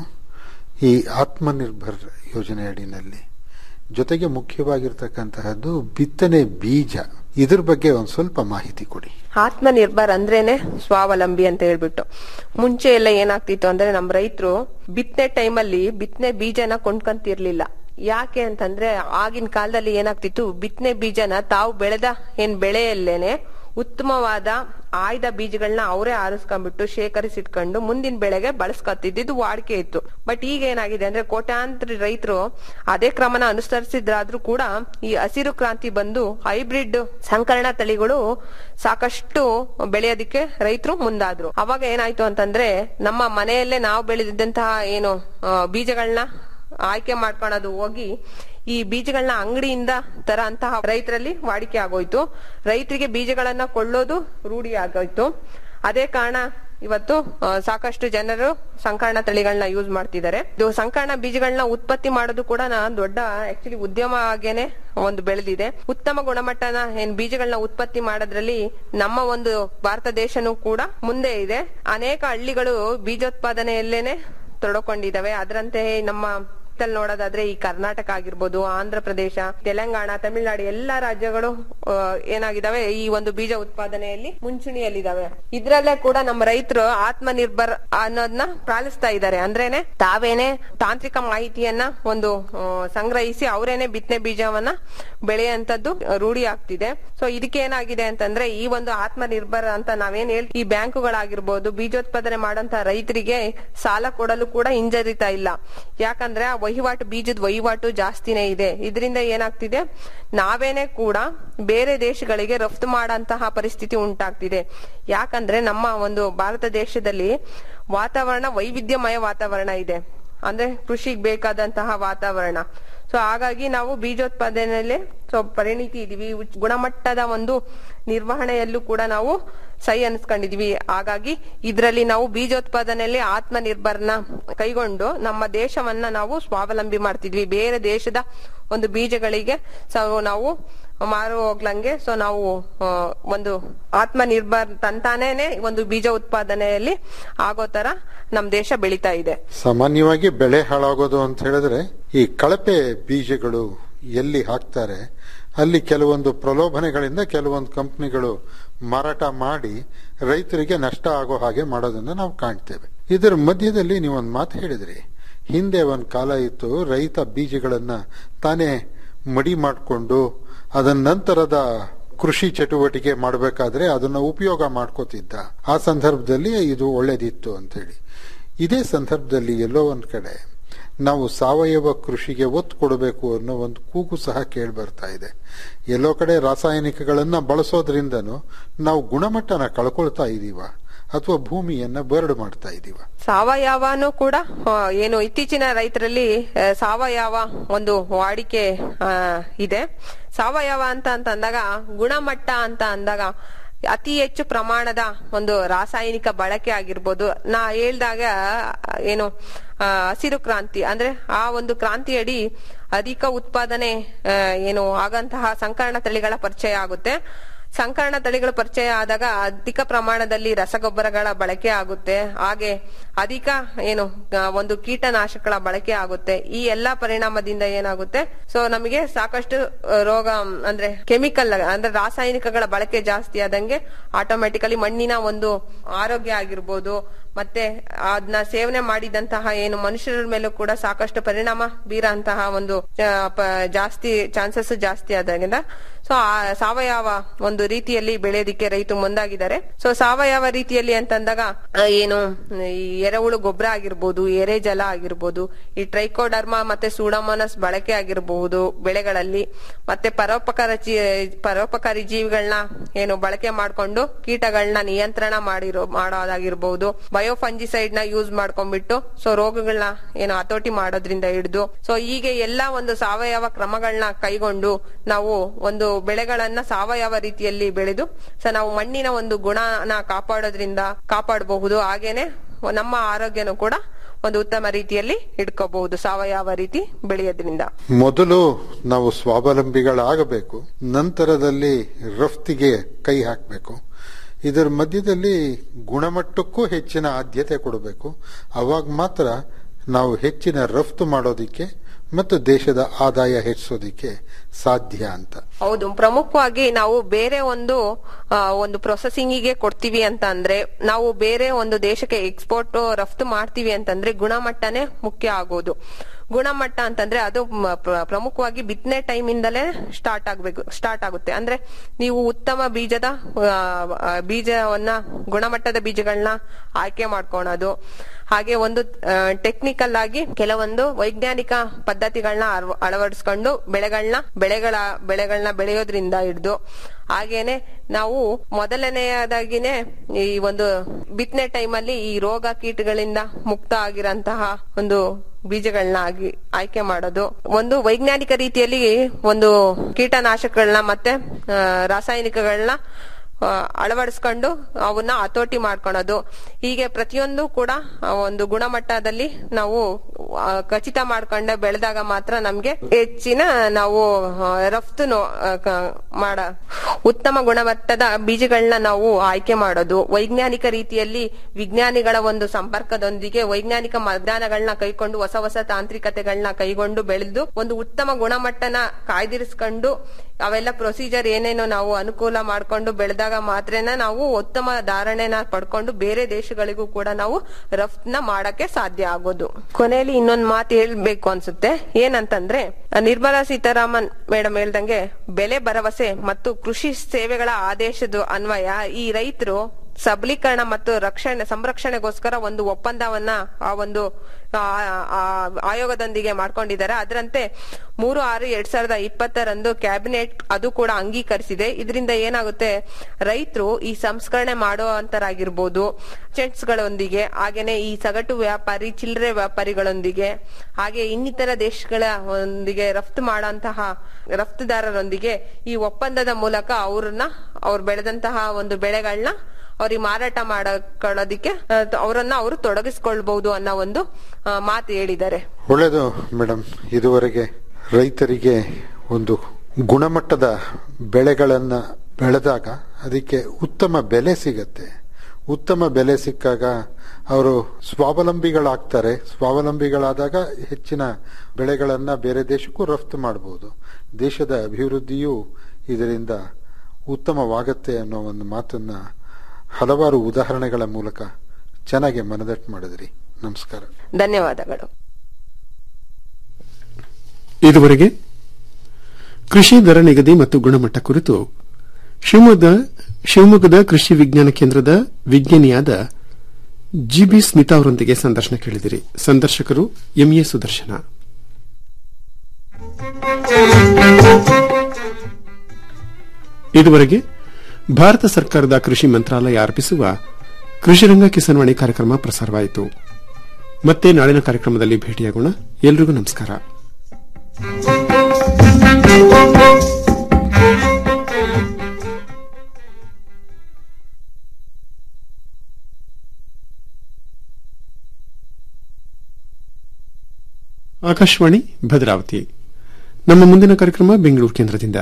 ಈ ಆತ್ಮನಿರ್ಭರ್ ಯೋಜನೆ ಅಡಿನಲ್ಲಿ ಜೊತೆಗೆ ಮುಖ್ಯವಾಗಿರ್ತಕ್ಕಂತಹದ್ದು ಬಿತ್ತನೆ ಬೀಜ ಇದ್ರ ಬಗ್ಗೆ ಒಂದ್ ಸ್ವಲ್ಪ ಮಾಹಿತಿ ಕೊಡಿ ಆತ್ಮನಿರ್ಭರ್ ಅಂದ್ರೇನೆ ಸ್ವಾವಲಂಬಿ ಅಂತ ಹೇಳ್ಬಿಟ್ಟು ಮುಂಚೆ ಎಲ್ಲ ಏನಾಗ್ತಿತ್ತು ಅಂದ್ರೆ ನಮ್ ರೈತರು ಬಿತ್ತನೆ ಟೈಮಲ್ಲಿ ಬಿತ್ತನೆ ಬೀಜನ ಕೊಂಡ್ಕೊಂತಿರ್ಲಿಲ್ಲ ಯಾಕೆ ಅಂತಂದ್ರೆ ಆಗಿನ ಕಾಲದಲ್ಲಿ ಏನಾಗ್ತಿತ್ತು ಬಿತ್ತನೆ ಬೀಜನ ತಾವು ಬೆಳೆದ ಏನ್ ಬೆಳೆಯಲ್ಲೇನೆ ಉತ್ತಮವಾದ ಆಯ್ದ ಬೀಜಗಳನ್ನ ಅವರೇ ಆರಿಸ್ಕೊಂಡ್ಬಿಟ್ಟು ಶೇಖರಿಸಿಟ್ಕೊಂಡು ಮುಂದಿನ ಬೆಳೆಗೆ ಬಳಸ್ಕೊತಿದ್ದು ವಾಡಿಕೆ ಇತ್ತು ಬಟ್ ಈಗ ಏನಾಗಿದೆ ಅಂದ್ರೆ ಕೋಟ್ಯಾಂತರ ರೈತರು ಅದೇ ಕ್ರಮನ ಅನುಸರಿಸಿದ್ರಾದ್ರೂ ಕೂಡ ಈ ಹಸಿರು ಕ್ರಾಂತಿ ಬಂದು ಹೈಬ್ರಿಡ್ ಸಂಕರಣ ತಳಿಗಳು ಸಾಕಷ್ಟು ಬೆಳೆಯೋದಿಕ್ಕೆ ರೈತರು ಮುಂದಾದ್ರು ಅವಾಗ ಏನಾಯ್ತು ಅಂತಂದ್ರೆ ನಮ್ಮ ಮನೆಯಲ್ಲೇ ನಾವು ಬೆಳೆದಿದ್ದಂತಹ ಏನು ಬೀಜಗಳನ್ನ ಆಯ್ಕೆ ಮಾಡ್ಕೊಳ್ಳೋದು ಹೋಗಿ ಈ ಬೀಜಗಳನ್ನ ಅಂಗಡಿಯಿಂದ ತರ ಅಂತಹ ರೈತರಲ್ಲಿ ವಾಡಿಕೆ ಆಗೋಯ್ತು ರೈತರಿಗೆ ಬೀಜಗಳನ್ನ ಕೊಳ್ಳೋದು ರೂಢಿ ಆಗೋಯ್ತು ಅದೇ ಕಾರಣ ಇವತ್ತು ಆ, ಸಾಕಷ್ಟು ಜನರು ಸಂಕರಣ ತಳಿಗಳನ್ನ ಯೂಸ್ ಮಾಡ್ತಿದ್ದಾರೆ ಇದು ಸಂಕರಣ ಬೀಜಗಳನ್ನ ಉತ್ಪತ್ತಿ ಮಾಡೋದು ಕೂಡ ನಾ ದೊಡ್ಡ ಆಕ್ಚುಲಿ ಉದ್ಯಮ ಆಗೇನೆ ಒಂದು ಬೆಳೆದಿದೆ ಉತ್ತಮ ಗುಣಮಟ್ಟನ ಏನ್ ಬೀಜಗಳನ್ನ ಉತ್ಪತ್ತಿ ಮಾಡೋದ್ರಲ್ಲಿ ನಮ್ಮ ಒಂದು ಭಾರತ ದೇಶನೂ ಕೂಡ ಮುಂದೆ ಇದೆ ಅನೇಕ ಹಳ್ಳಿಗಳು ಬೀಜೋತ್ಪಾದನೆಯಲ್ಲೇನೆ ತೊಡಕೊಂಡಿದ್ದಾವೆ ಅದರಂತೆ ನಮ್ಮ ದಲ್ಲಿ ನೋಡೋದಾದ್ರೆ ಈ ಕರ್ನಾಟಕ ಆಗಿರ್ಬೋದು ಆಂಧ್ರ ಪ್ರದೇಶ ತೆಲಂಗಾಣ ತಮಿಳುನಾಡು ಎಲ್ಲಾ ರಾಜ್ಯಗಳು ಆ, ಏನಾಗಿದಾವೆ ಈ ಒಂದು ಬೀಜ ಉತ್ಪಾದನೆಯಲ್ಲಿ ಮುಂಚೂಣಿಯಲ್ಲಿದ್ದಾವೆ ಇದ್ರಲ್ಲೇ ಕೂಡ ನಮ್ಮ ರೈತರು ಆತ್ಮನಿರ್ಭರ್ ಅನ್ನೋದನ್ನ ಪಾಲಿಸ್ತಾ ಇದ್ದಾರೆ ಅಂದ್ರೇನೆ ತಾವೇನೆ ತಾಂತ್ರಿಕ ಮಾಹಿತಿಯನ್ನ ಒಂದು ಆ, ಸಂಗ್ರಹಿಸಿ ಅವರೇನೆ ಬಿತ್ತನೆ ಬೀಜವನ್ನ ಬೆಳೆಯುವಂತದ್ದು ರೂಢಿ ಆಗ್ತಿದೆ ಸೊ ಇದಕ್ಕೆ ಏನಾಗಿದೆ ಅಂತಂದ್ರೆ ಈ ಒಂದು ಆತ್ಮನಿರ್ಭರ್ ಅಂತ ನಾವೇನ್ ಹೇಳ್ತೀವಿ ಈ ಬ್ಯಾಂಕುಗಳಾಗಿರ್ಬೋದು ಬೀಜೋತ್ಪಾದನೆ ಮಾಡೋಂತ ರೈತರಿಗೆ ಸಾಲ ಕೊಡಲು ಕೂಡ ಹಿಂಜರಿತಾ ಇಲ್ಲ ಯಾಕಂದ್ರೆ ಆ ವಹಿವಾಟು ಬೀಜದ ವಹಿವಾಟು ಜಾಸ್ತಿನೇ ಇದೆ ಇದರಿಂದ ಏನಾಗ್ತಿದೆ ನಾವೇನೆ ಕೂಡ ಬೇರೆ ದೇಶಗಳಿಗೆ ರಫ್ತು ಮಾಡಂತಹ ಪರಿಸ್ಥಿತಿ ಉಂಟಾಗ್ತಿದೆ ಯಾಕಂದ್ರೆ ನಮ್ಮ ಒಂದು ಭಾರತ ದೇಶದಲ್ಲಿ ವಾತಾವರಣ ವೈವಿಧ್ಯಮಯ ವಾತಾವರಣ ಇದೆ ಅಂದ್ರೆ ಕೃಷಿಗೆ ಬೇಕಾದಂತಹ ವಾತಾವರಣ ಸೊ ಹಾಗಾಗಿ ನಾವು ಬೀಜೋತ್ಪಾದನೆಯಲ್ಲಿ ಸೊ ಪರಿಣಿತಿ ಇದೀವಿ ಉಚ್- ಗುಣಮಟ್ಟದ ಒಂದು ನಿರ್ವಹಣೆಯಲ್ಲೂ ಕೂಡ ನಾವು ಸೈ ಅನ್ಸ್ಕೊಂಡಿದೀವಿ ಹಾಗಾಗಿ ಇದರಲ್ಲಿ ನಾವು ಬೀಜೋತ್ಪಾದನೆಯಲ್ಲಿ ಆತ್ಮನಿರ್ಭರ್ನ ಕೈಗೊಂಡು ನಮ್ಮ ದೇಶವನ್ನ ನಾವು ಸ್ವಾವಲಂಬಿ ಮಾಡ್ತಿದ್ವಿ ಬೇರೆ ದೇಶದ ಒಂದು ಬೀಜಗಳಿಗೆ ಸೊ ನಾವು ಮಾರು ಹೋಗ್ಲಂಗೆ ಸೊ ನಾವು ಆ, ಒಂದು ಆತ್ಮನಿರ್ಭರ್ ತಂತಾನೇನೆ ಒಂದು ಬೀಜ ಉತ್ಪಾದನೆಯಲ್ಲಿ ಆಗೋ ತರ ನಮ್ ದೇಶ ಬೆಳೀತಾ ಇದೆ ಸಾಮಾನ್ಯವಾಗಿ ಬೆಳೆ ಹಾಳಾಗೋದು ಅಂತ ಹೇಳಿದ್ರೆ ಈ ಕಳಪೆ ಬೀಜಗಳು ಎಲ್ಲಿ ಹಾಕ್ತಾರೆ ಅಲ್ಲಿ ಕೆಲವೊಂದು ಪ್ರಲೋಭನೆಗಳಿಂದ ಕೆಲವೊಂದು ಕಂಪನಿಗಳು ಮಾರಾಟ ಮಾಡಿ ರೈತರಿಗೆ ನಷ್ಟ ಆಗೋ ಹಾಗೆ ಮಾಡೋದನ್ನ ನಾವು ಕಾಣ್ತೇವೆ ಇದರ ಮಧ್ಯದಲ್ಲಿ ನೀವೊಂದು ಮಾತು ಹೇಳಿದ್ರಿ ಹಿಂದೆ ಒಂದ್ ಕಾಲ ಇತ್ತು ರೈತ ಬೀಜಗಳನ್ನ ತಾನೇ ಮಡಿ ಮಾಡಿಕೊಂಡು ಅದರ ನಂತರದ ಕೃಷಿ ಚಟುವಟಿಕೆ ಮಾಡಬೇಕಾದ್ರೆ ಅದನ್ನ ಉಪಯೋಗ ಮಾಡ್ಕೋತಿದ್ದ ಆ ಸಂದರ್ಭದಲ್ಲಿ ಇದು ಒಳ್ಳೇದಿತ್ತು ಅಂತೇಳಿ ಇದೇ ಸಂದರ್ಭದಲ್ಲಿ ಎಲ್ಲೋ ಒಂದ್ ಕಡೆ ನಾವು ಸಾವಯವ ಕೃಷಿಗೆ ಒತ್ತು ಕೊಡಬೇಕು ಅನ್ನೋ ಒಂದು ಕೂಗು ಸಹ ಕೇಳಿ ಬರ್ತಾ ಇದೆ ಎಲ್ಲೋ ಕಡೆ ರಾಸಾಯನಿಕಗಳನ್ನ ಬಳಸೋದ್ರಿಂದನೂ ನಾವು ಗುಣಮಟ್ಟನ ಕಳ್ಕೊಳ್ತಾ ಇದೀವ ಅಥವಾ ಭೂಮಿಯನ್ನ ಬರಡು ಮಾಡ್ತಾ ಇದೀವ ಸಾವಯವನು ಕೂಡ ಆ, ಏನು ಇತ್ತೀಚಿನ ರೈತರಲ್ಲಿ ಆ, ಸಾವಯವ ಒಂದು ವಾಡಿಕೆ ಆ, ಇದೆ ಸಾವಯವ ಅಂತ ಅಂತ ಅಂದಾಗ ಗುಣಮಟ್ಟ ಅಂತ ಅಂದಾಗ ಅತಿ ಹೆಚ್ಚು ಪ್ರಮಾಣದ ಒಂದು ರಾಸಾಯನಿಕ ಬಳಕೆ ಆಗಿರ್ಬೋದು ನಾ ಹೇಳ್ದಾಗ ಆ, ಏನು ಆ, ಹಸಿರು ಕ್ರಾಂತಿ ಅಂದ್ರೆ ಆ ಒಂದು ಕ್ರಾಂತಿಯಡಿ ಅಧಿಕ ಉತ್ಪಾದನೆ ಆ, ಏನು ಆಗಂತಹ ಸಂಕರಣ ತಳಿಗಳ ಪರಿಚಯ ಆಗುತ್ತೆ ಸಂಕರಣ ತಳಿಗಳ ಪರಿಚಯ ಆದಾಗ ಅಧಿಕ ಪ್ರಮಾಣದಲ್ಲಿ ರಸಗೊಬ್ಬರಗಳ ಬಳಕೆ ಆಗುತ್ತೆ ಹಾಗೆ ಅಧಿಕ ಏನು ಆ, ಒಂದು ಕೀಟನಾಶಕಗಳ ಬಳಕೆ ಆಗುತ್ತೆ ಈ ಎಲ್ಲಾ ಪರಿಣಾಮದಿಂದ ಏನಾಗುತ್ತೆ ಸೊ ನಮಗೆ ಸಾಕಷ್ಟು ಆ, ರೋಗ ಮ್, ಅಂದ್ರೆ ಕೆಮಿಕಲ್ ಅಂದ್ರೆ ರಾಸಾಯನಿಕಗಳ ಬಳಕೆ ಜಾಸ್ತಿ ಆದಂಗೆ ಆಟೋಮೆಟಿಕಲಿ ಮಣ್ಣಿನ ಒಂದು ಆರೋಗ್ಯ ಆಗಿರ್ಬೋದು ಮತ್ತೆ ಅದನ್ನ ಸೇವನೆ ಮಾಡಿದಂತಹ ಏನು ಮನುಷ್ಯರ ಮೇಲೂ ಕೂಡ ಸಾಕಷ್ಟು ಪರಿಣಾಮ ಬೀರಂತಹ ಒಂದು ಆ, ಪ- ಜಾಸ್ತಿ ಚಾನ್ಸಸ್ ಜಾಸ್ತಿ ಆದಾಗಿಂದ ಸೊ ಆ ಸಾವಯವ ಒಂದು ರೀತಿಯಲ್ಲಿ ಬೆಳೆಯೋದಿಕ್ಕೆ ರೈತರು ಮುಂದಾಗಿದ್ದಾರೆ ಸೊ ಸಾವಯವ ರೀತಿಯಲ್ಲಿ ಅಂತಂದಾಗ ಆ, ಏನು ಈ ಎರೆಹುಳು ಗೊಬ್ಬರ ಆಗಿರ್ಬೋದು ಎರೆಜಲ ಆಗಿರ್ಬೋದು ಈ ಟ್ರೈಕೋಡರ್ಮಾ ಮತ್ತೆ ಸೂಡೋಮೋನಸ್ ಬಳಕೆ ಆಗಿರಬಹುದು ಬೆಳೆಗಳಲ್ಲಿ ಮತ್ತೆ ಪರೋಪಕಾರ ಜೀ- ಪರೋಪಕಾರಿ ಜೀವಿಗಳನ್ನ ಏನು ಬಳಕೆ ಮಾಡ್ಕೊಂಡು ಕೀಟಗಳನ್ನ ನಿಯಂತ್ರಣ ಮಾಡಿರೋ ಮಾಡೋದಾಗಿರ್ಬಹುದು ಬಯೋಫಂಜಿಸೈಡ್ ನ ಯೂಸ್ ಮಾಡ್ಕೊಂಡ್ಬಿಟ್ಟು ಸೊ ರೋಗಗಳನ್ನ ಏನು ಹತೋಟಿ ಮಾಡೋದ್ರಿಂದ ಹಿಡಿದು ಸೊ ಹೀಗೆ ಎಲ್ಲಾ ಒಂದು ಸಾವಯವ ಕ್ರಮಗಳನ್ನ ಕೈಗೊಂಡು ನಾವು ಒಂದು ಬೆಳೆಗಳನ್ನ ಸಾವಯವ ರೀತಿಯಲ್ಲಿ ಬೆಳೆದು ಸೊ ನಾವು ಮಣ್ಣಿನ ಒಂದು ಗುಣನ ಕಾಪಾಡೋದ್ರಿಂದ ಕಾಪಾಡಬಹುದು ಹಾಗೇನೆ ನಮ್ಮ ಆರೋಗ್ಯನೂ ಕೂಡ ಒಂದು ಉತ್ತಮ ರೀತಿಯಲ್ಲಿ ಇಟ್ಕೋಬಹುದು ಸಾವಯವ ರೀತಿ ಬೆಳೆಯೋದ್ರಿಂದ ಮೊದಲು ನಾವು ಸ್ವಾವಲಂಬಿಗಳಾಗಬೇಕು ನಂತರದಲ್ಲಿ ರಫ್ತಿಗೆ ಕೈ ಹಾಕಬೇಕು ಇದರ ಮಧ್ಯದಲ್ಲಿ ಗುಣಮಟ್ಟಕ್ಕೂ ಹೆಚ್ಚಿನ ಆದ್ಯತೆ ಕೊಡಬೇಕು ಅವಾಗ ಮಾತ್ರ ನಾವು ಹೆಚ್ಚಿನ ರಫ್ತು ಮಾಡೋದಿಕ್ಕೆ ಮತ್ತು ದೇಶದ ಆದಾಯ ಹೆಚ್ಚಿಸೋದಿಕ್ಕೆ ಸಾಧ್ಯ ಅಂತ ಹೌದು ಪ್ರಮುಖವಾಗಿ ನಾವು ಬೇರೆ ಒಂದು ಆ, ಒಂದು ಪ್ರೊಸೆಸಿಂಗಿಗೆ ಕೊಡ್ತೀವಿ ಅಂತ ಅಂದ್ರೆ ನಾವು ಬೇರೆ ಒಂದು ದೇಶಕ್ಕೆ ಎಕ್ಸ್ಪೋರ್ಟ್ ರಫ್ತು ಮಾಡ್ತೀವಿ ಅಂತಂದ್ರೆ ಗುಣಮಟ್ಟನೇ ಮುಖ್ಯ ಆಗೋದು ಗುಣಮಟ್ಟ ಅಂತಂದ್ರೆ ಅದು ಮ- ಪ್ರ- ಪ್ರಮುಖವಾಗಿ ಬಿತ್ತನೆ ಟೈಮ್ ಇಂದಲೇ ಸ್ಟಾರ್ಟ್ ಆಗ್ಬೇಕು ಸ್ಟಾರ್ಟ್ ಆಗುತ್ತೆ ಅಂದ್ರೆ ನೀವು ಉತ್ತಮ ಬೀಜದ ಆ, ಆ, ಬೀಜವನ್ನ ಗುಣಮಟ್ಟದ ಬೀಜಗಳನ್ನ ಆಯ್ಕೆ ಮಾಡ್ಕೊಳೋದು ಹಾಗೆ ಒಂದು ಟೆಕ್ನಿಕಲ್ ಆಗಿ ಕೆಲವೊಂದು ವೈಜ್ಞಾನಿಕ ಪದ್ಧತಿಗಳನ್ನ ಅಳವಡಿಸ್ಕೊಂಡು ಬೆಳೆಗಳನ್ನ ಬೆಳೆಗಳ ಬೆಳೆಗಳನ್ನ ಬೆಳೆಯೋದ್ರಿಂದ ಹಿಡಿದು ಹಾಗೇನೆ ನಾವು ಮೊದಲನೆಯದಾಗಿನೇ ಈ ಒಂದು ಬಿತ್ತನೆ ಟೈಮಲ್ಲಿ ಈ ರೋಗ ಕೀಟಗಳಿಂದ ಮುಕ್ತ ಆಗಿರಂತಹ ಒಂದು ಬೀಜಗಳನ್ನ ಆಗಿ ಆಯ್ಕೆ ಮಾಡೋದು ಒಂದು ವೈಜ್ಞಾನಿಕ ರೀತಿಯಲ್ಲಿ ಒಂದು ಕೀಟನಾಶಕಗಳನ್ನ ಮತ್ತೆ ಆ, ರಾಸಾಯನಿಕಗಳನ್ನ ಆ, ಅಳವಡಿಸ್ಕೊಂಡು ಅವನ್ನ ಹತೋಟಿ ಮಾಡ್ಕೊಳೋದು ಹೀಗೆ ಪ್ರತಿಯೊಂದು ಕೂಡ ಆ, ಒಂದು ಗುಣಮಟ್ಟದಲ್ಲಿ ನಾವು ಆ, ಖಚಿತ ಮಾಡ್ಕೊಂಡೆ ಬೆಳೆದಾಗ ಮಾತ್ರ ನಮ್ಗೆ ಹೆಚ್ಚಿನ ನಾವು ಆ, ರಫ್ತು ನೋ- ಆ, ಕ- ಮಾಡ ಉತ್ತಮ ಗುಣಮಟ್ಟದ ಬೀಜಗಳನ್ನ ನಾವು ಆಯ್ಕೆ ಮಾಡೋದು ವೈಜ್ಞಾನಿಕ ರೀತಿಯಲ್ಲಿ ವಿಜ್ಞಾನಿಗಳ ಒಂದು ಸಂಪರ್ಕದೊಂದಿಗೆ ವೈಜ್ಞಾನಿಕ ಮತದಾನಗಳನ್ನ ಕೈಕೊಂಡು ಹೊಸ ಹೊಸ ತಾಂತ್ರಿಕತೆಗಳನ್ನ ಕೈಗೊಂಡು ಬೆಳೆದು ಒಂದು ಉತ್ತಮ ಗುಣಮಟ್ಟನ ಕಾಯ್ದಿರಿಸ್ಕೊಂಡು ಅವೆಲ್ಲ ಪ್ರೊಸೀಜರ್ ಏನೇನೋ ನಾವು ಅನುಕೂಲ ಮಾಡ್ಕೊಂಡು ಬೆಳೆದಾಗ ಮಾತ್ರನ ನಾವು ಉತ್ತಮ ಧಾರಣೆನ ಪಡ್ಕೊಂಡು ಬೇರೆ ದೇಶಗಳಿಗೂ ಕೂಡ ನಾವು ರಫ್ತನ್ನ ಮಾಡಕ್ಕೆ ಸಾಧ್ಯ ಆಗೋದು ಕೊನೆಯಲ್ಲಿ ಇನ್ನೊಂದ್ ಮಾತು ಹೇಳ್ಬೇಕು ಅನ್ಸುತ್ತೆ ಏನಂತಂದ್ರೆ ನಿರ್ಮಲಾ ಸೀತಾರಾಮನ್ ಮೇಡಮ್ ಹೇಳ್ದಂಗೆ ಬೆಲೆ ಭರವಸೆ ಮತ್ತು ಕೃಷಿ ಸೇವೆಗಳ ಆದೇಶದ ಅನ್ವಯ ಈ ರೈತರು ಸಬಲೀಕರಣ ಮತ್ತು ರಕ್ಷಣೆ ಸಂರಕ್ಷಣೆಗೋಸ್ಕರ ಒಂದು ಒಪ್ಪಂದವನ್ನ ಆ ಒಂದು ಆ, ಆ, ಆಯೋಗದೊಂದಿಗೆ ಮಾಡ್ಕೊಂಡಿದ್ದಾರೆ ಅದರಂತೆ ಮೂರು ಆರು ಎರಡ್ ಸಾವಿರದ ಇಪ್ಪತ್ತರಂದು ಕ್ಯಾಬಿನೆಟ್ ಅದು ಕೂಡ ಅಂಗೀಕರಿಸಿದೆ ಇದರಿಂದ ಏನಾಗುತ್ತೆ ರೈತರು ಈ ಸಂಸ್ಕರಣೆ ಮಾಡುವಂತರಾಗಿರ್ಬೋದು ಗಳೊಂದಿಗೆ ಹಾಗೇನೆ ಈ ಸಗಟು ವ್ಯಾಪಾರಿ ಚಿಲ್ಲರೆ ವ್ಯಾಪಾರಿಗಳೊಂದಿಗೆ ಹಾಗೆ ಇನ್ನಿತರ ದೇಶಗಳ ಒಂದಿಗೆ ರಫ್ತು ಮಾಡುವಂತಹ ರಫ್ತುದಾರರೊಂದಿಗೆ ಈ ಒಪ್ಪಂದದ ಮೂಲಕ ಅವ್ರನ್ನ ಅವ್ರು ಬೆಳೆದಂತಹ ಒಂದು ಬೆಳೆಗಳನ್ನ ಅವ್ರಿಗೆ ಮಾರಾಟ ಮಾಡಕೊಳ್ಳೋದಿಕ್ಕೆ ಆ, ಅವರನ್ನ ಅವರು ತೊಡಗಿಸ್ಕೊಳ್ಬಹುದು ಅನ್ನೋ ಒಂದು ಆ, ಮಾತು ಹೇಳಿದ್ದಾರೆ ಒಳ್ಳೆಯದು ಮೇಡಮ್ ಇದುವರೆಗೆ ರೈತರಿಗೆ ಒಂದು ಗುಣಮಟ್ಟದ ಬೆಳೆಗಳನ್ನ ಬೆಳೆದಾಗ ಅದಕ್ಕೆ ಉತ್ತಮ ಬೆಲೆ ಸಿಗತ್ತೆ ಉತ್ತಮ ಬೆಲೆ ಸಿಕ್ಕಾಗ ಅವರು ಸ್ವಾವಲಂಬಿಗಳಾಗ್ತಾರೆ ಸ್ವಾವಲಂಬಿಗಳಾದಾಗ ಹೆಚ್ಚಿನ ಬೆಳೆಗಳನ್ನ ಬೇರೆ ದೇಶಕ್ಕೂ ರಫ್ತು ಮಾಡಬಹುದು ದೇಶದ ಅಭಿವೃದ್ಧಿಯೂ ಇದರಿಂದ ಉತ್ತಮವಾಗತ್ತೆ ಅನ್ನೋ ಒಂದು ಮಾತನ್ನ ಹಲವಾರು ಉದಾಹರಣೆಗಳ ಮೂಲಕ ಚೆನ್ನಾಗಿ ಮನದಟ್ಟು ಮಾಡಿದ್ರಿ ನಮಸ್ಕಾರ ಧನ್ಯವಾದಗಳು ಇದುವರೆಗೆ ಕೃಷಿ ದರ ನಿಗದಿ ಮತ್ತು ಗುಣಮಟ್ಟ ಕುರಿತು ಶಿವಮೊಗ್ಗದ ಶಿವಮೊಗ್ಗದ ಕೃಷಿ ವಿಜ್ಞಾನ ಕೇಂದ್ರದ ವಿಜ್ಞಾನಿಯಾದ ಜಿಬಿ ಸ್ಮಿತಾ ಅವರೊಂದಿಗೆ ಸಂದರ್ಶನ ಕೇಳಿದಿರಿ ಸಂದರ್ಶಕರು ಎಂಎ ಸುದರ್ಶನ ಇದುವರೆಗೆ ಭಾರತ ಸರ್ಕಾರದ ಕೃಷಿ ಮಂತ್ರಾಲಯ ಅರ್ಪಿಸುವ ಕೃಷಿರಂಗ ಕಿಸಾನ್ವಾಣಿ ಕಾರ್ಯಕ್ರಮ ಪ್ರಸಾರವಾಯಿತು ಮತ್ತೆ ನಾಳಿನ ಕಾರ್ಯಕ್ರಮದಲ್ಲಿ ಭೇಟಿಯಾಗೋಣ ಎಲ್ರಿಗೂ ನಮಸ್ಕಾರ ಆಕಾಶವಾಣಿ ಭದ್ರಾವತಿ ನಮ್ಮ ಮುಂದಿನ ಕಾರ್ಯಕ್ರಮ ಬೆಂಗಳೂರು ಕೇಂದ್ರದಿಂದ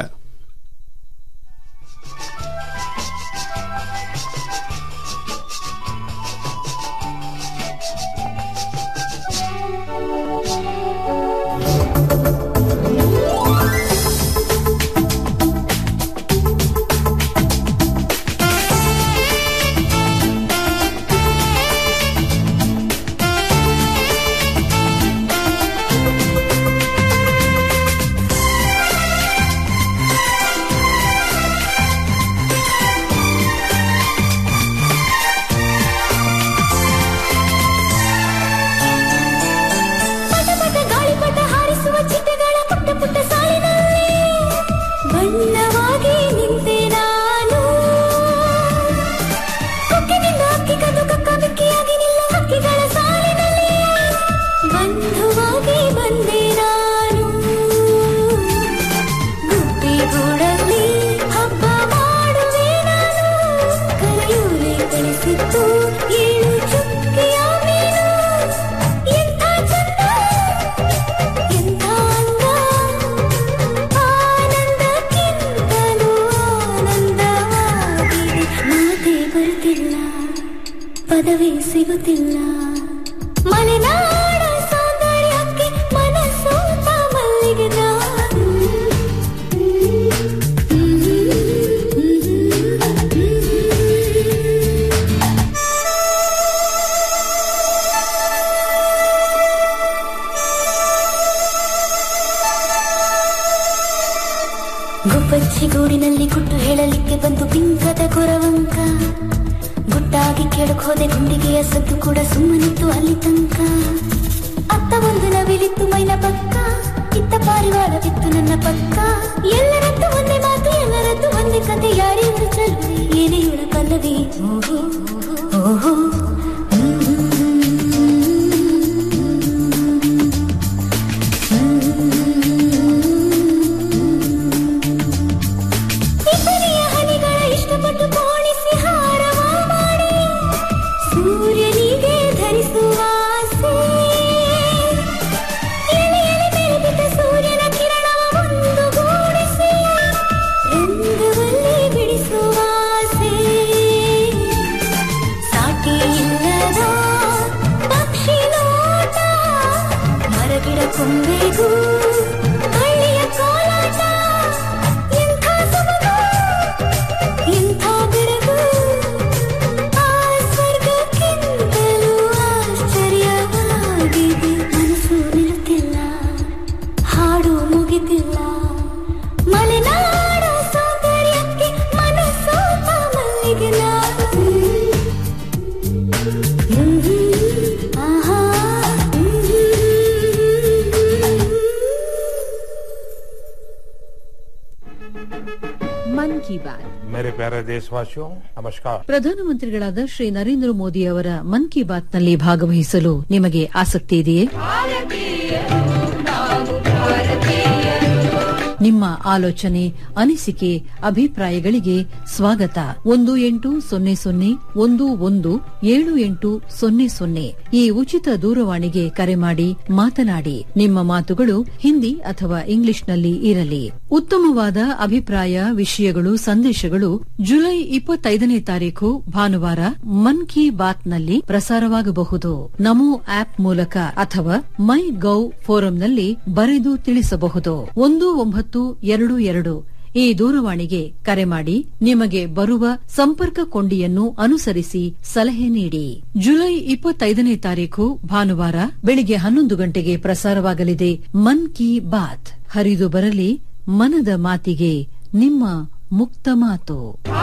ಮಲೆನಾಡ ಸೌಂದರ್ಯಕ್ಕೆ ಮನಸ್ಸೋತ ಮಲ್ಲಿಗೆದ ಗುಬ್ಬಚ್ಚಿ ಗೂಡಿನಲ್ಲಿ ಗುಟ್ಟು ಹೇಳಲಿಕ್ಕೆ ಬಂದು ಪಿಂಕದ ಕೊರವಂಕ ಗುಟ್ಟಾಗಿ ಕೆಳಕ್ ಹೋದೆ ಗುಂಡಿಗೆಯ ಸದ್ದು ಕೂಡ ಸುಮ್ಮನಿತ್ತು ಅಲ್ಲಿ ತನಕ ಅತ್ತ ಒಂದು ನವಿಲಿತ್ತು ಮೈನ ಪಕ್ಕ ಇತ್ತ ಪಾರಿವಾಳವಿತ್ತು ನನ್ನ ಪಕ್ಕ ಎಲ್ಲರದ್ದು ಒಂದೇ ಮಾತು ಎಲ್ಲರದ್ದು ಒಂದೇ ಕತೆ ಯಾರಿವರು ಚಲುವೆ ಏನೇ ಇವಳ ಪಲ್ಲವಿ ಓಹೋ ಓಹೋ ಇಬ್ಬರಿಯ ಹನಿಗಳ ಇಷ್ಟಪಟ್ಟು ಪೋಣಿಸಿ ಹಾರವ ಮಾಡಿ ಸೂರ್ಯನಿಗೆ ಧರಿಸುವ ಆಸೆ ಎಳೆ ಎಳೆ ಬೆಳಗಿದ ಸೂರ್ಯನ ಕಿರಣವ ಒಂದುಗೂಡಿಸಿ ರಂಗವಲ್ಲಿ ಬಿಡಿಸುವ ಆಸೆ ಸಾಟಿ ಇಲ್ಲದ ಪಕ್ಷಿ ನೋಟ ಮರಗಿಡ ಕೊಂಬೆಗೂ ಹಳ್ಳಿಯ ಕೋಲಾಟ ಎಂಥ ಸೊಬಗು ಎಂಥ ಬೆರಗು ಆ ಸ್ವರ್ಗಕ್ಕಿಂತಲೂ ಆಶ್ಚರ್ಯವಾಗಿದೆ ಮನಸ್ಸು ನಿಲ್ಲುತ್ತಿಲ್ಲ ಹಾಡು ಮುಗಿತಿಲ್ಲ ಮಲೆನಾಡ ಸೌಂದರ್ಯಕ್ಕೆ ಮನಸ್ಸೋತ ಮಲ್ಲಿಗೆ ಆಹಾ ಮನ್ ಕಿ ಬಾತ್ मेरे प्यारे देशवासियों नमस्कार ಪ್ರಧಾನಮಂತ್ರಿಗಳಾದ ಶ್ರೀ ನರೇಂದ್ರ ಮೋದಿ ಅವರ ಮನ್ ಕಿ ಬಾತ್ನಲ್ಲಿ ಭಾಗವಹಿಸಲು ನಿಮಗೆ ಆಸಕ್ತಿ ಇದೆಯೇ ನಿಮ್ಮ ಆಲೋಚನೆ ಅನಿಸಿಕೆ ಅಭಿಪ್ರಾಯಗಳಿಗೆ ಸ್ವಾಗತ ಒಂದು ಎಂಟು ಸೊನ್ನೆ ಸೊನ್ನೆ ಒಂದು ಒಂದು ಏಳು ಎಂಟು ಸೊನ್ನೆ ಸೊನ್ನೆ ಈ ಉಚಿತ ದೂರವಾಣಿಗೆ ಕರೆ ಮಾಡಿ ಮಾತನಾಡಿ ನಿಮ್ಮ ಮಾತುಗಳು ಹಿಂದಿ ಅಥವಾ ಇಂಗ್ಲಿಷ್ನಲ್ಲಿ ಇರಲಿ ಉತ್ತಮವಾದ ಅಭಿಪ್ರಾಯ ವಿಷಯಗಳು ಸಂದೇಶಗಳು ಜುಲೈ ಇಪ್ಪತ್ತೈದನೇ ತಾರೀಕು ಭಾನುವಾರ ಮನ್ ಕಿ ಬಾತ್ನಲ್ಲಿ ಪ್ರಸಾರವಾಗಬಹುದು ನಮೋ ಆಪ್ ಮೂಲಕ ಅಥವಾ ಮೈ ಗೌ ಫೋರಂನಲ್ಲಿ ಬರೆದು ತಿಳಿಸಬಹುದು ಒಂದು ಒಂಬತ್ತು ಎರಡು ಎರಡು ಈ ದೂರವಾಣಿಗೆ ಕರೆ ಮಾಡಿ ನಿಮಗೆ ಬರುವ ಸಂಪರ್ಕ ಕೊಂಡಿಯನ್ನು ಅನುಸರಿಸಿ ಸಲಹೆ ನೀಡಿ ಜುಲೈ ಇಪ್ಪತ್ತೈದನೇ ತಾರೀಕು ಭಾನುವಾರ ಬೆಳಿಗ್ಗೆ ಹನ್ನೊಂದು ಗಂಟೆಗೆ ಪ್ರಸಾರವಾಗಲಿದೆ ಮನ್ ಕಿ ಬಾತ್ ಹರಿದು ಬರಲಿ ಮನದ ಮಾತಿಗೆ ನಿಮ್ಮ ಮುಕ್ತ ಮಾತು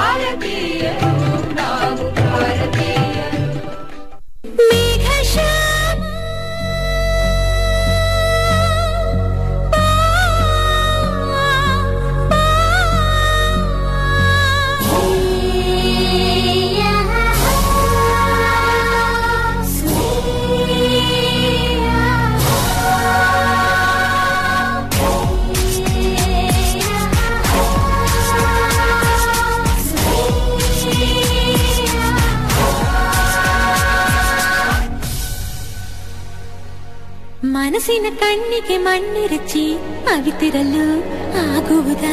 ಮನಸ್ಸಿನ ಕಣ್ಣಿಗೆ ಮಣ್ಣಿರಚಿ ಅವಿತಿರಲು ಆಗುವುದಾ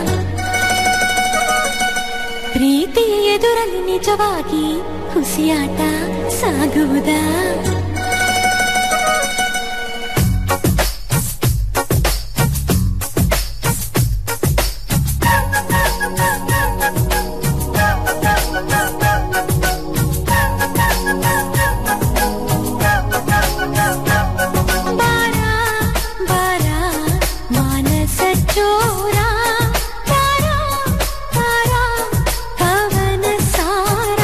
ಪ್ರೀತಿಯ ಎದುರಲ್ಲಿ ನಿಜವಾಗಿ ಹುಸಿಯಾಟ ಸಾಗುವುದಾ ಬಾರ ಬಾರ ಮಾನಸ ಚೋರ ಬಾರ ಬಾರ ಕವನ ಸಾರ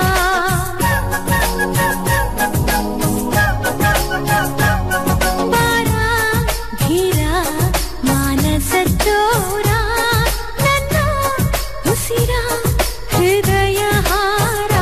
ಬಾರ ಧೀರ ಮಾನಸ ಚೋರ ನನ್ನ ಉಸಿರ ಹೃದಯ ಹಾರ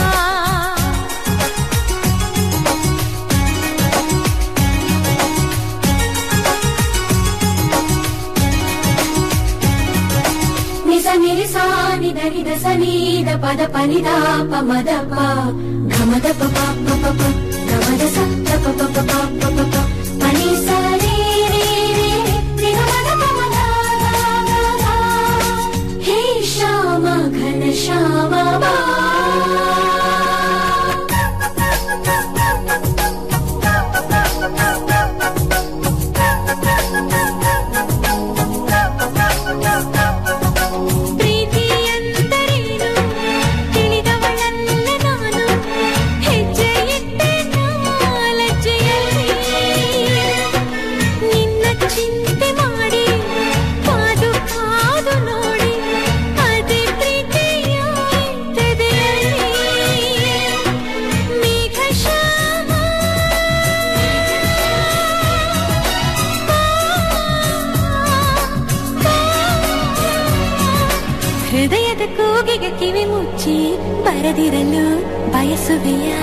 ನಿಸ ನಿರಿಸ ನಿದ ನಿದ ಸ ನೀದ ಪದ ಪನಿದ ಪ ಮದ ಪ ಘಮದ ಪ ಪ ಪ ಪ ಪ ಘಮದ ಸ ತ ಪ ಪ ಪ ಪ ಪ ಪ ಪ ಪನಿ ಸ ರೇ ರೇ ರೇ ರಿ ಗ ಮದ ಪ ಮದ ಗ ಗ ಗ. ಹೇ ಶ್ಯಾಮ ಘನ ಶ್ಯಾಮ ಬಾ ಬೇಗ ಕಿವಿ ಮುಚ್ಚಿ ಬರದಿರಲು ಬಯಸುವೆಯ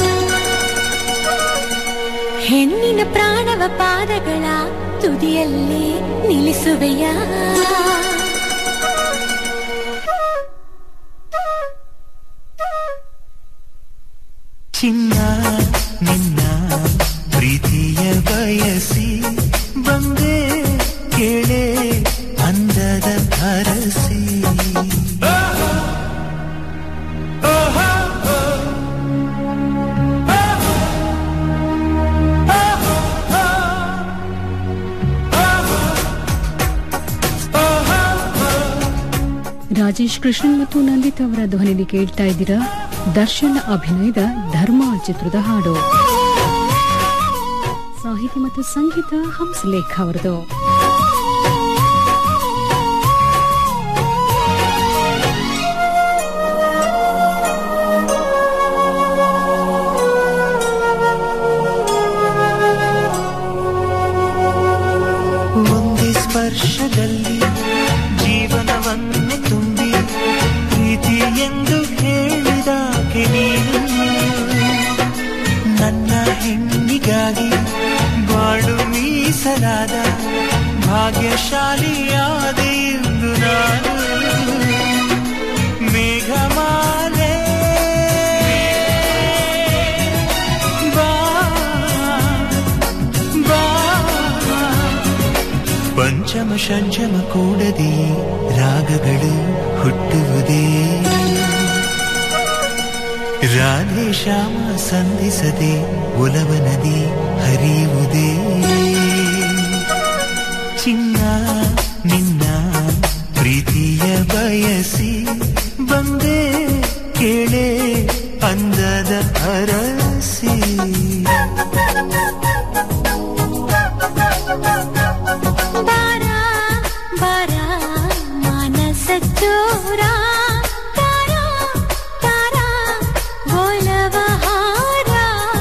ಹೆಣ್ಣಿನ ಪ್ರಾಣವ ಪಾದಗಳ ತುದಿಯಲ್ಲಿ ನಿಲ್ಲಿಸುವೆಯ ಚಿನ್ನ ನಿನ್ನ ಪ್ರೀತಿಯ ಬಯಸಿ ಬಂದೆ ಕೇಳೆ ಅಂದದ ಭರಸಿ ರಾಜೇಶ್ ಕೃಷ್ಣನ್ ಮತ್ತು ನಂದಿತ್ ಅವರ ಧ್ವನಿಲಿ ಕೇಳ್ತಾ ಇದ್ದೀರಾ ದರ್ಶನ್ ಅಭಿನಯದ ಧರ್ಮ ಚಿತ್ರದ ಹಾಡು ಸಾಹಿತ್ಯ ಮತ್ತು ಸಂಗೀತ ಹಂಸಲೇಖ ಅವರದು ಒಂದೇ ಸ್ಪರ್ಶದಲ್ಲಿ ಜೀವನವನ್ನು ತುಂಬಿ ಪ್ರೀತಿ ಎಂದು ಹೇಳಿದಾಕೆ ನೀನು ನನ್ನ ಹೆಣ್ಣಿಗಾಗಿ ಬಾಳು ಮೀಸಲಾದ ಭಾಗ್ಯಶಾಲಿಯಾದೆ ಎಂದು ನಾನು ಮೇಘಮಾಲೆ ಬಾ ಬಾ ಪಂಚಮ ಷಂಚಮ ಕೂಡದೆ ರಾಗಗಳು ಹುಟ್ಟುವುದೇ ರಾಧೆ ಶ್ಯಾಮ ಸಂಧಿಸದೆ ಒಲವ ನದಿ ಹರಿಯುವುದೇ ಚಿನ್ನ ನಿನ್ನ ಪ್ರೀತಿಯ ಬಯಸಿ ಬಂದೆ ಕೇಳೆ ಅಂದದ ಅರಸಿ ಬಾರ ಬಾರ ಮಾನಸ ಚೋರ ತಾರ ತಾರ ಗೋಲವ ಹಾರ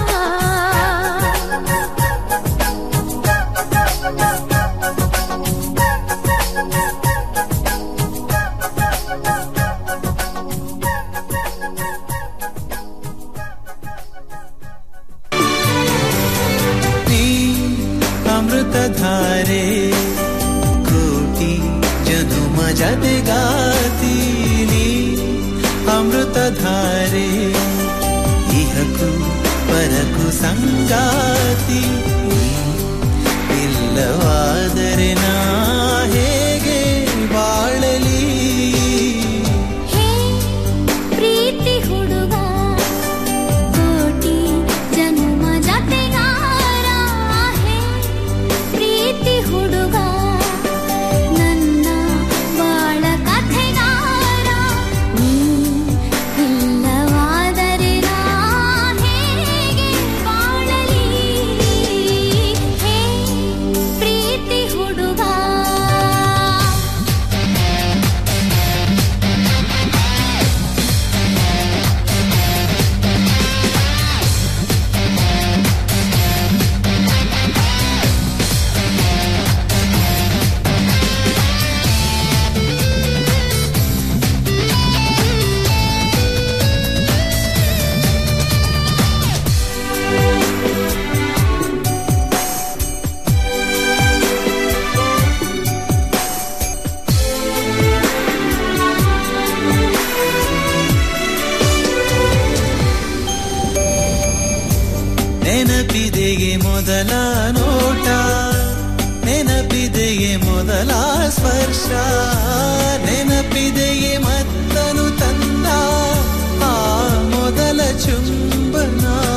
ನೀ ಅಮೃತಧಾರೆ ಕೋಟಿ ಜನುಮ ಜತೆಗಾತೀನಿ ಅಮೃತಧಾರೆ ಇಹಕು ಪರಕು ಸಂಗಾತಿ ನೀ ಇಲ್ಲವಾದರೆ ನಾ ಹೇಗೆ ಬಾಳಲಿ ಹೇ ಪ್ರೀತಿ ಹುಡುಗ ಕೋಟಿ ಜನ್ಮ ಜತೆಗಾರ ಹೇ ಪ್ರೀತಿ ಹುಡುಗ ನನ್ನ ಬಾಳ ಕಥೆಗಾರ ನೀ ಇಲ್ಲವಾದರೆ ನಾ ಹೇಗೆ ಬಾಳಲಿ ಹೇ ಪ್ರೀತಿ ಹುಡುಗ ನೆನಪಿದೆಯೇ ಮೊದಲ ನೋಟ ನೆನಪಿದೆಯೇ ಮೊದಲ ಸ್ಪರ್ಶ ನೆನಪಿದೆಯೇ ಮತ್ತನು ತಂದ ಆ ಮೊದಲ ಚುಂಬನ